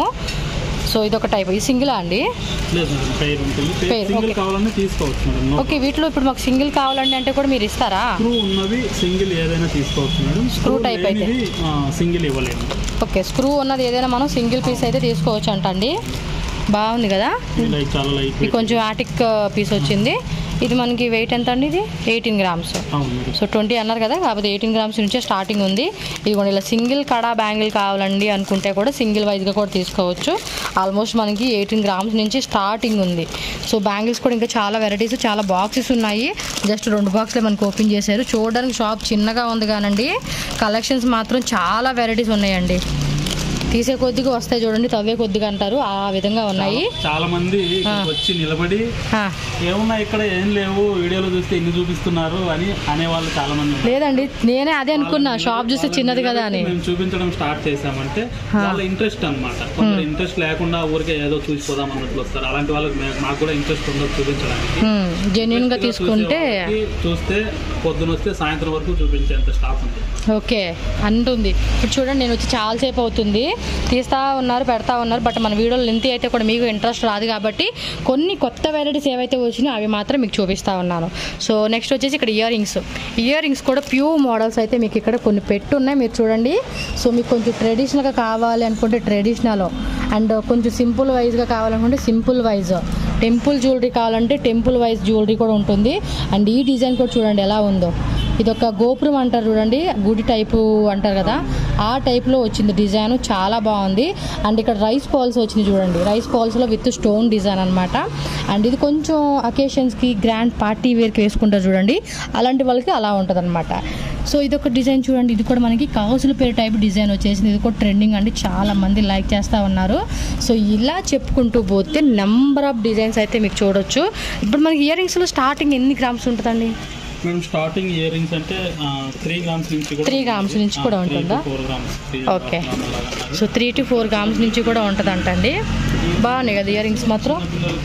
సో ఇదొక టైప్ ఇది సింగిలా అండి లేదు మేడం పెయిర్ ఉంటుంది Pair, సింగిల్ okay. కావాలన్నా తీసుకోవచ్చు మేడం నో ఓకే వీటిలో ఇప్పుడు మాకు సింగిల్ కావాలండి అంటే కూడా మీరు ఇస్తారా స్క్రూ ఉన్నవి సింగిల్ ఏదైనా తీసుకోవచ్చు మేడం Screw type అయితే. సింగిల్ ఇవ్వలేము ఓకే స్క్రూ ఉన్నది ఏదైనా మనం సింగిల్ పీస్ అయితే తీసుకోవచ్చు అంటండి బాగుంది కదా ఇది లైట్ చాలా లైట్ ఇది కొంచెం ఆటిక్ పీస్ వచ్చింది ఇది మనకి వెయిట్ ఎంత అండి ఇది ఎయిటీన్ గ్రామ్స్ అవును మేడం సో ట్వంటీ అన్నారు కదా కాకపోతే ఎయిటీన్ గ్రామ్స్ నుంచే స్టార్టింగ్ ఉంది ఇదిగోండి ఇలా సింగిల్ కడా బ్యాంగిల్ కావాలండి అనుకుంటే కూడా సింగిల్ వైజ్గా కూడా తీసుకోవచ్చు ఆల్మోస్ట్ మనకి ఎయిటీన్ గ్రామ్స్ నుంచి స్టార్టింగ్ ఉంది సో బ్యాంగిల్స్ కూడా ఇంకా చాలా వెరైటీస్ చాలా బాక్సెస్ ఉన్నాయి జస్ట్ రెండు బాక్స్లే మనకు ఓపెన్ చేశారు చూడడానికి షాప్ చిన్నగా ఉంది కానండి కలెక్షన్స్ మాత్రం చాలా వెరైటీస్ ఉన్నాయండి తీసే కొద్దిగా వస్తాయి చూడండి తవ్వే కొద్దిగా అంటారు ఆ విధంగా ఉన్నాయి చాలా మంది ఇక్కడికి వచ్చి నిలబడి ఆ, ఏమున్నా ఇక్కడ ఏం లేవు వీడియోలో చూస్తే ఎన్ని చూపిస్తున్నారు అని అనేవాళ్ళు చాలా మంది ఉన్నారు. లేదండి నేనే అదే అనుకున్నా షాప్ చూస్తే చిన్నది కదా అని మేము చూపించడం స్టార్ట్ చేసామంటే వాళ్ళ ఇంట్రెస్ట్ అన్నమాట కొందరు ఇంట్రెస్ట్ లేకుండా ఊరికే ఏదో చూసిపోదాం అన్నట్లు వస్తారు అలాంటి వాళ్ళకి మే- మాకు కూడా ఇంట్రెస్ట్ ఉండదు చూపించడానికి జెన్యున్ గా Direct గా తీసుకుంటే చూసే వాళ్ళకి చూస్తే పొద్దున వస్తే సాయంత్రం వరకు చూపించేంత స్టాఫ్ ఉంది ఓకే అంటుంది ఇప్పుడు చూడండి నేను వచ్చి చాలాసేపు అవుతుంది తీస్తా ఉన్నారు పెడతా ఉన్నారు బట్ మన వీడియోలో లెంత్ అయితే కూడా మీకు ఇంట్రెస్ట్ రాదు కాబట్టి కొన్ని కొత్త వెరైటీస్ ఏవైతే వచ్చినాయో అవి మాత్రం మీకు చూపిస్తా ఉన్నాను సో నెక్స్ట్ వచ్చేసి ఇక్కడ ఇయర్ రింగ్స్ ఇయర్ రింగ్స్ కూడా ప్యూర్ మోడల్స్ అయితే మీకు ఇక్కడ కొన్ని పెట్టున్నాయి మీరు చూడండి సో మీకు కొంచెం ట్రెడిషనల్గా కావాలి అనుకుంటే ట్రెడిషనల్ అండ్ కొంచెం సింపుల్ వైజ్గా కావాలనుకుంటే సింపుల్ వైజ్ టెంపుల్ జ్యువెలరీ కావాలంటే టెంపుల్ వైజ్ జ్యువెలరీ కూడా ఉంటుంది అండ్ ఈ డిజైన్ కూడా చూడండి ఎలా ఉందో ఇది ఒక గోపురం అంటారు చూడండి గుడి టైపు అంటారు కదా ఆ టైప్లో వచ్చింది డిజైన్ చాలా బాగుంది అండ్ ఇక్కడ రైస్ పాల్స్ వచ్చింది చూడండి రైస్ పాల్స్లో విత్ స్టోన్ డిజైన్ అనమాట అండ్ ఇది కొంచెం అకేషన్స్కి గ్రాండ్ పార్టీ వేర్కి వేసుకుంటారు చూడండి అలాంటి వాళ్ళకి అలా ఉంటుంది అనమాట సో ఇది ఒక డిజైన్ చూడండి ఇది కూడా మనకి కాసుల పేరు టైప్ డిజైన్ వచ్చేసింది ఇది కూడా ట్రెండింగ్ అండి చాలా మంది లైక్ చేస్తూ ఉన్నారు సో ఇలా చెప్పుకుంటూ పోతే నెంబర్ ఆఫ్ డిజైన్స్ అయితే మీకు చూడొచ్చు ఇప్పుడు మనకి ఇయర్ రింగ్స్లో స్టార్టింగ్ ఎన్ని గ్రామ్స్ ఉంటుందండి మేము స్టార్టింగ్ ఇయర్ రింగ్స్ అంటే త్రీ గ్రామ్స్ నుంచి కూడా Three grams నుంచి కూడా ఉంటుందా? Four grams Okay. So three to four grams నుంచి కూడా ఉంటుంది అంటండి బాగున్నాయి కదా ఇయర్ రింగ్స్ మాత్రం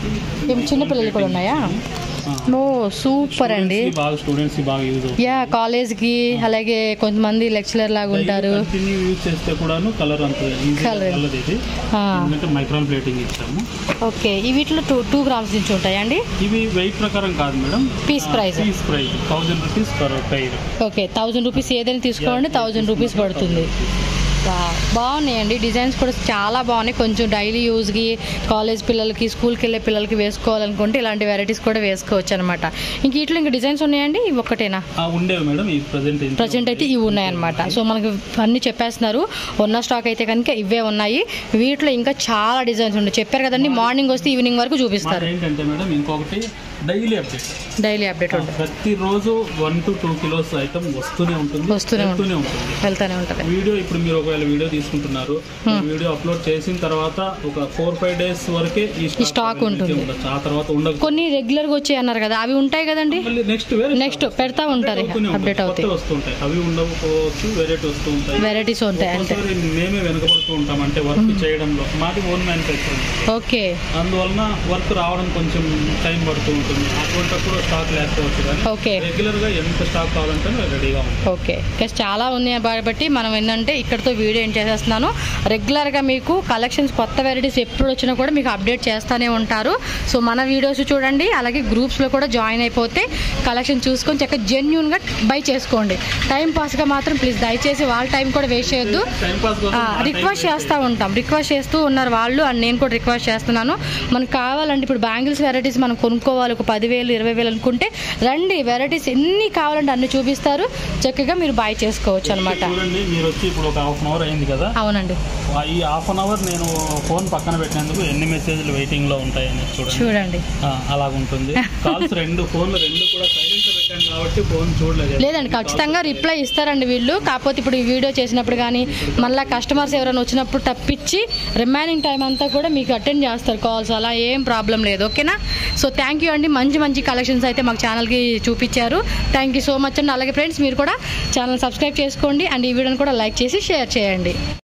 ఏం చిన్నపిల్లలు కూడా ఉన్నాయా ఓ సూపర్ అండి బాగా స్టూడెంట్స్ బాగా యూజ్ అవుతుంది యా కాలేజ్కి అలాగే కొంతమంది లెక్చరర్ లాగా ఉంటారు కంటిన్యూ యూజ్ చేస్తే కూడాను కలర్ అంత Colour. కలర్ ఇది ఆ, ఎందుకంటే మైక్రాన్ ప్లేటింగ్ ఇచ్చాము ఓకే ఈ వీటిలో టూ టూ గ్రామ్స్ నుంచి ఉంటాయా అండి ఇవి వెయిట్ ప్రకారం కాదు madam Piece price. Piece price thousand rupees per tier okay thousand rupees ఏదైనా తీసుకోండి థౌజండ్ రూపీస్ పడుతుంది వా- బాగున్నాయండి డిజైన్స్ కూడా చాలా బాగున్నాయి కొంచెం డైలీ యూజ్కి కాలేజ్ పిల్లలకి స్కూల్కి వెళ్ళే పిల్లలకి వేసుకోవాలనుకుంటే ఇలాంటి వెరైటీస్ కూడా వేసుకోవచ్చు అనమాట ఇంక ఇట్లా ఇంకా డిజైన్స్ ఉన్నాయండి ఇవి ఒక్కటేనా ఆ, ఉండేవి మేడం ఈ ప్రజెంట్ ప్రజెంట్ అయితే ఇవి ఉన్నాయన్నమాట సో మనకి అన్ని చెప్పేస్తున్నారు ఉన్న స్టాక్ అయితే కనుక ఇవే ఉన్నాయి వీటిలో ఇంకా చాలా డిజైన్స్ ఉన్నాయి చెప్పారు కదండి మార్నింగ్ వస్తే ఈవినింగ్ వరకు చూపిస్తారు ఏంటంటే మేడం ఇంకొకటి డైలీ అప్డేట్ డైలీ అప్డేట్ ఉంటుంది ప్రతిరోజు one to two kilos item వస్తూనే ఉంటుంది వస్తూనే వెళ్తూనే ఉంటుంది వెళ్తూనే ఉంటుంది వీడియో ఇప్పుడు మీరు ఒకవేళ వీడియో తీసుకుంటున్నారు ఈ వీడియో అప్లోడ్ చేసిన తర్వాత ఒక ఫోర్ ఫైవ్ డేస్ వరకే ఈ stock స్టాక్ ఉంటుంది. ఉండొచ్చు ఆ తర్వాత ఉండదు కొన్ని రెగ్యులర్గా వచ్చాయి అన్నారు కదా అవి ఉంటాయి కదండి మళ్ళీ నెక్స్ట్ వేరే నెక్స్ట్ పెడతా ఉంటారు అప్డేట్ అవుతాయి వస్తుంటాయి అవి ఉండకపోవచ్చు వెరైటీ వస్తూ ఉంటాయి వెరైటీస్ ఉంటాయి అంతే ఒక్కోసారి మేమే వెనకబడుతూ ఉంటాం అంటే వర్క్ చేయడంలో మాది ఓన్ మ్యానుఫ్యాక్చరింగ్ ఓకే అందువలన వర్క్ రావడం కొంచెం టైం పడుతూ ఉంటుంది అటువంటిప్పుడు స్టాక్ లేకపోవచ్చు కానీ ఓకే రెగ్యులర్ గా ఎంత స్టాక్ కావాలంటే రెడీగా ఉంటుంది ఓకే ఇంకా చాలా ఉన్నాయి కాబట్టి మనం ఏంటంటే ఇక్కడతో వీడియో ఏం చేసేస్తున్నాను రెగ్యులర్గా మీకు కలెక్షన్స్ కొత్త వెరైటీస్ ఎప్పుడు వచ్చినా కూడా మీకు అప్డేట్ చేస్తూనే ఉంటారు సో మన వీడియోస్ చూడండి అలాగే గ్రూప్స్లో కూడా జాయిన్ అయిపోతే కలెక్షన్ చూసుకొని చక్కగా జెన్యున్గా బై చేసుకోండి టైం పాస్గా మాత్రం ప్లీజ్ దయచేసి వాళ్ళ టైం కూడా వేస్ట్ చేయొద్దు టైం పాస్ కోసం ఆ time రిక్వెస్ట్ waste చేస్తూ ఉంటాం రిక్వెస్ట్ చేస్తూ ఉన్నారు వాళ్ళు అండ్ నేను కూడా రిక్వెస్ట్ చేస్తున్నాను మనకు కావాలంటే ఇప్పుడు బ్యాంగిల్స్ వెరైటీస్ మనం కొనుక్కోవాలి ఒక పదివేలు ఇరవై వేలు అనుకుంటే రండి వెరైటీస్ ఎన్ని కావాలంటే అన్ని చూపిస్తారు చక్కగా మీరు బై చేసుకోవచ్చు అనమాట చూడండి మీరు వచ్చి ఇప్పుడు ఒక హాఫ్ అన్ అవర్ అయింది కదా అవునండి ఆ ఈ హాఫ్ అన్ అవర్ నేను ఫోన్ పక్కన పెట్టినందుకు ఎన్ని మెసేజ్లు వెయిటింగ్ లో ఉంటాయని చూడండి చూడండి ఆ, అలాగుంటుంది కాల్స్ రెండు ఫోన్లు రెండు కూడా సైలెంట్ పెట్టాను కాబట్టి ఫోన్ చూడలేదు లేదండి ఖచ్చితంగా రిప్లై ఇస్తారండి వీళ్ళు కాకపోతే ఇప్పుడు ఈ వీడియో చేసినప్పుడు కానీ మళ్ళీ కస్టమర్స్ ఎవరైనా వచ్చినప్పుడు తప్పించి రిమైనింగ్ టైం అంతా కూడా మీకు అటెండ్ చేస్తారు కాల్స్ అలా ఏం ప్రాబ్లం లేదు ఓకేనా సో థ్యాంక్ యూ అండి మంచి మంచి కలెక్షన్స్ అయితే మాకు ఛానల్కి చూపించారు థ్యాంక్ యూ సో మచ్ అండి అలాగే ఫ్రెండ్స్ మీరు కూడా ఛానల్ సబ్స్క్రైబ్ చేసుకోండి అండ్ ఈ వీడియోని కూడా లైక్ చేసి షేర్ చేయండి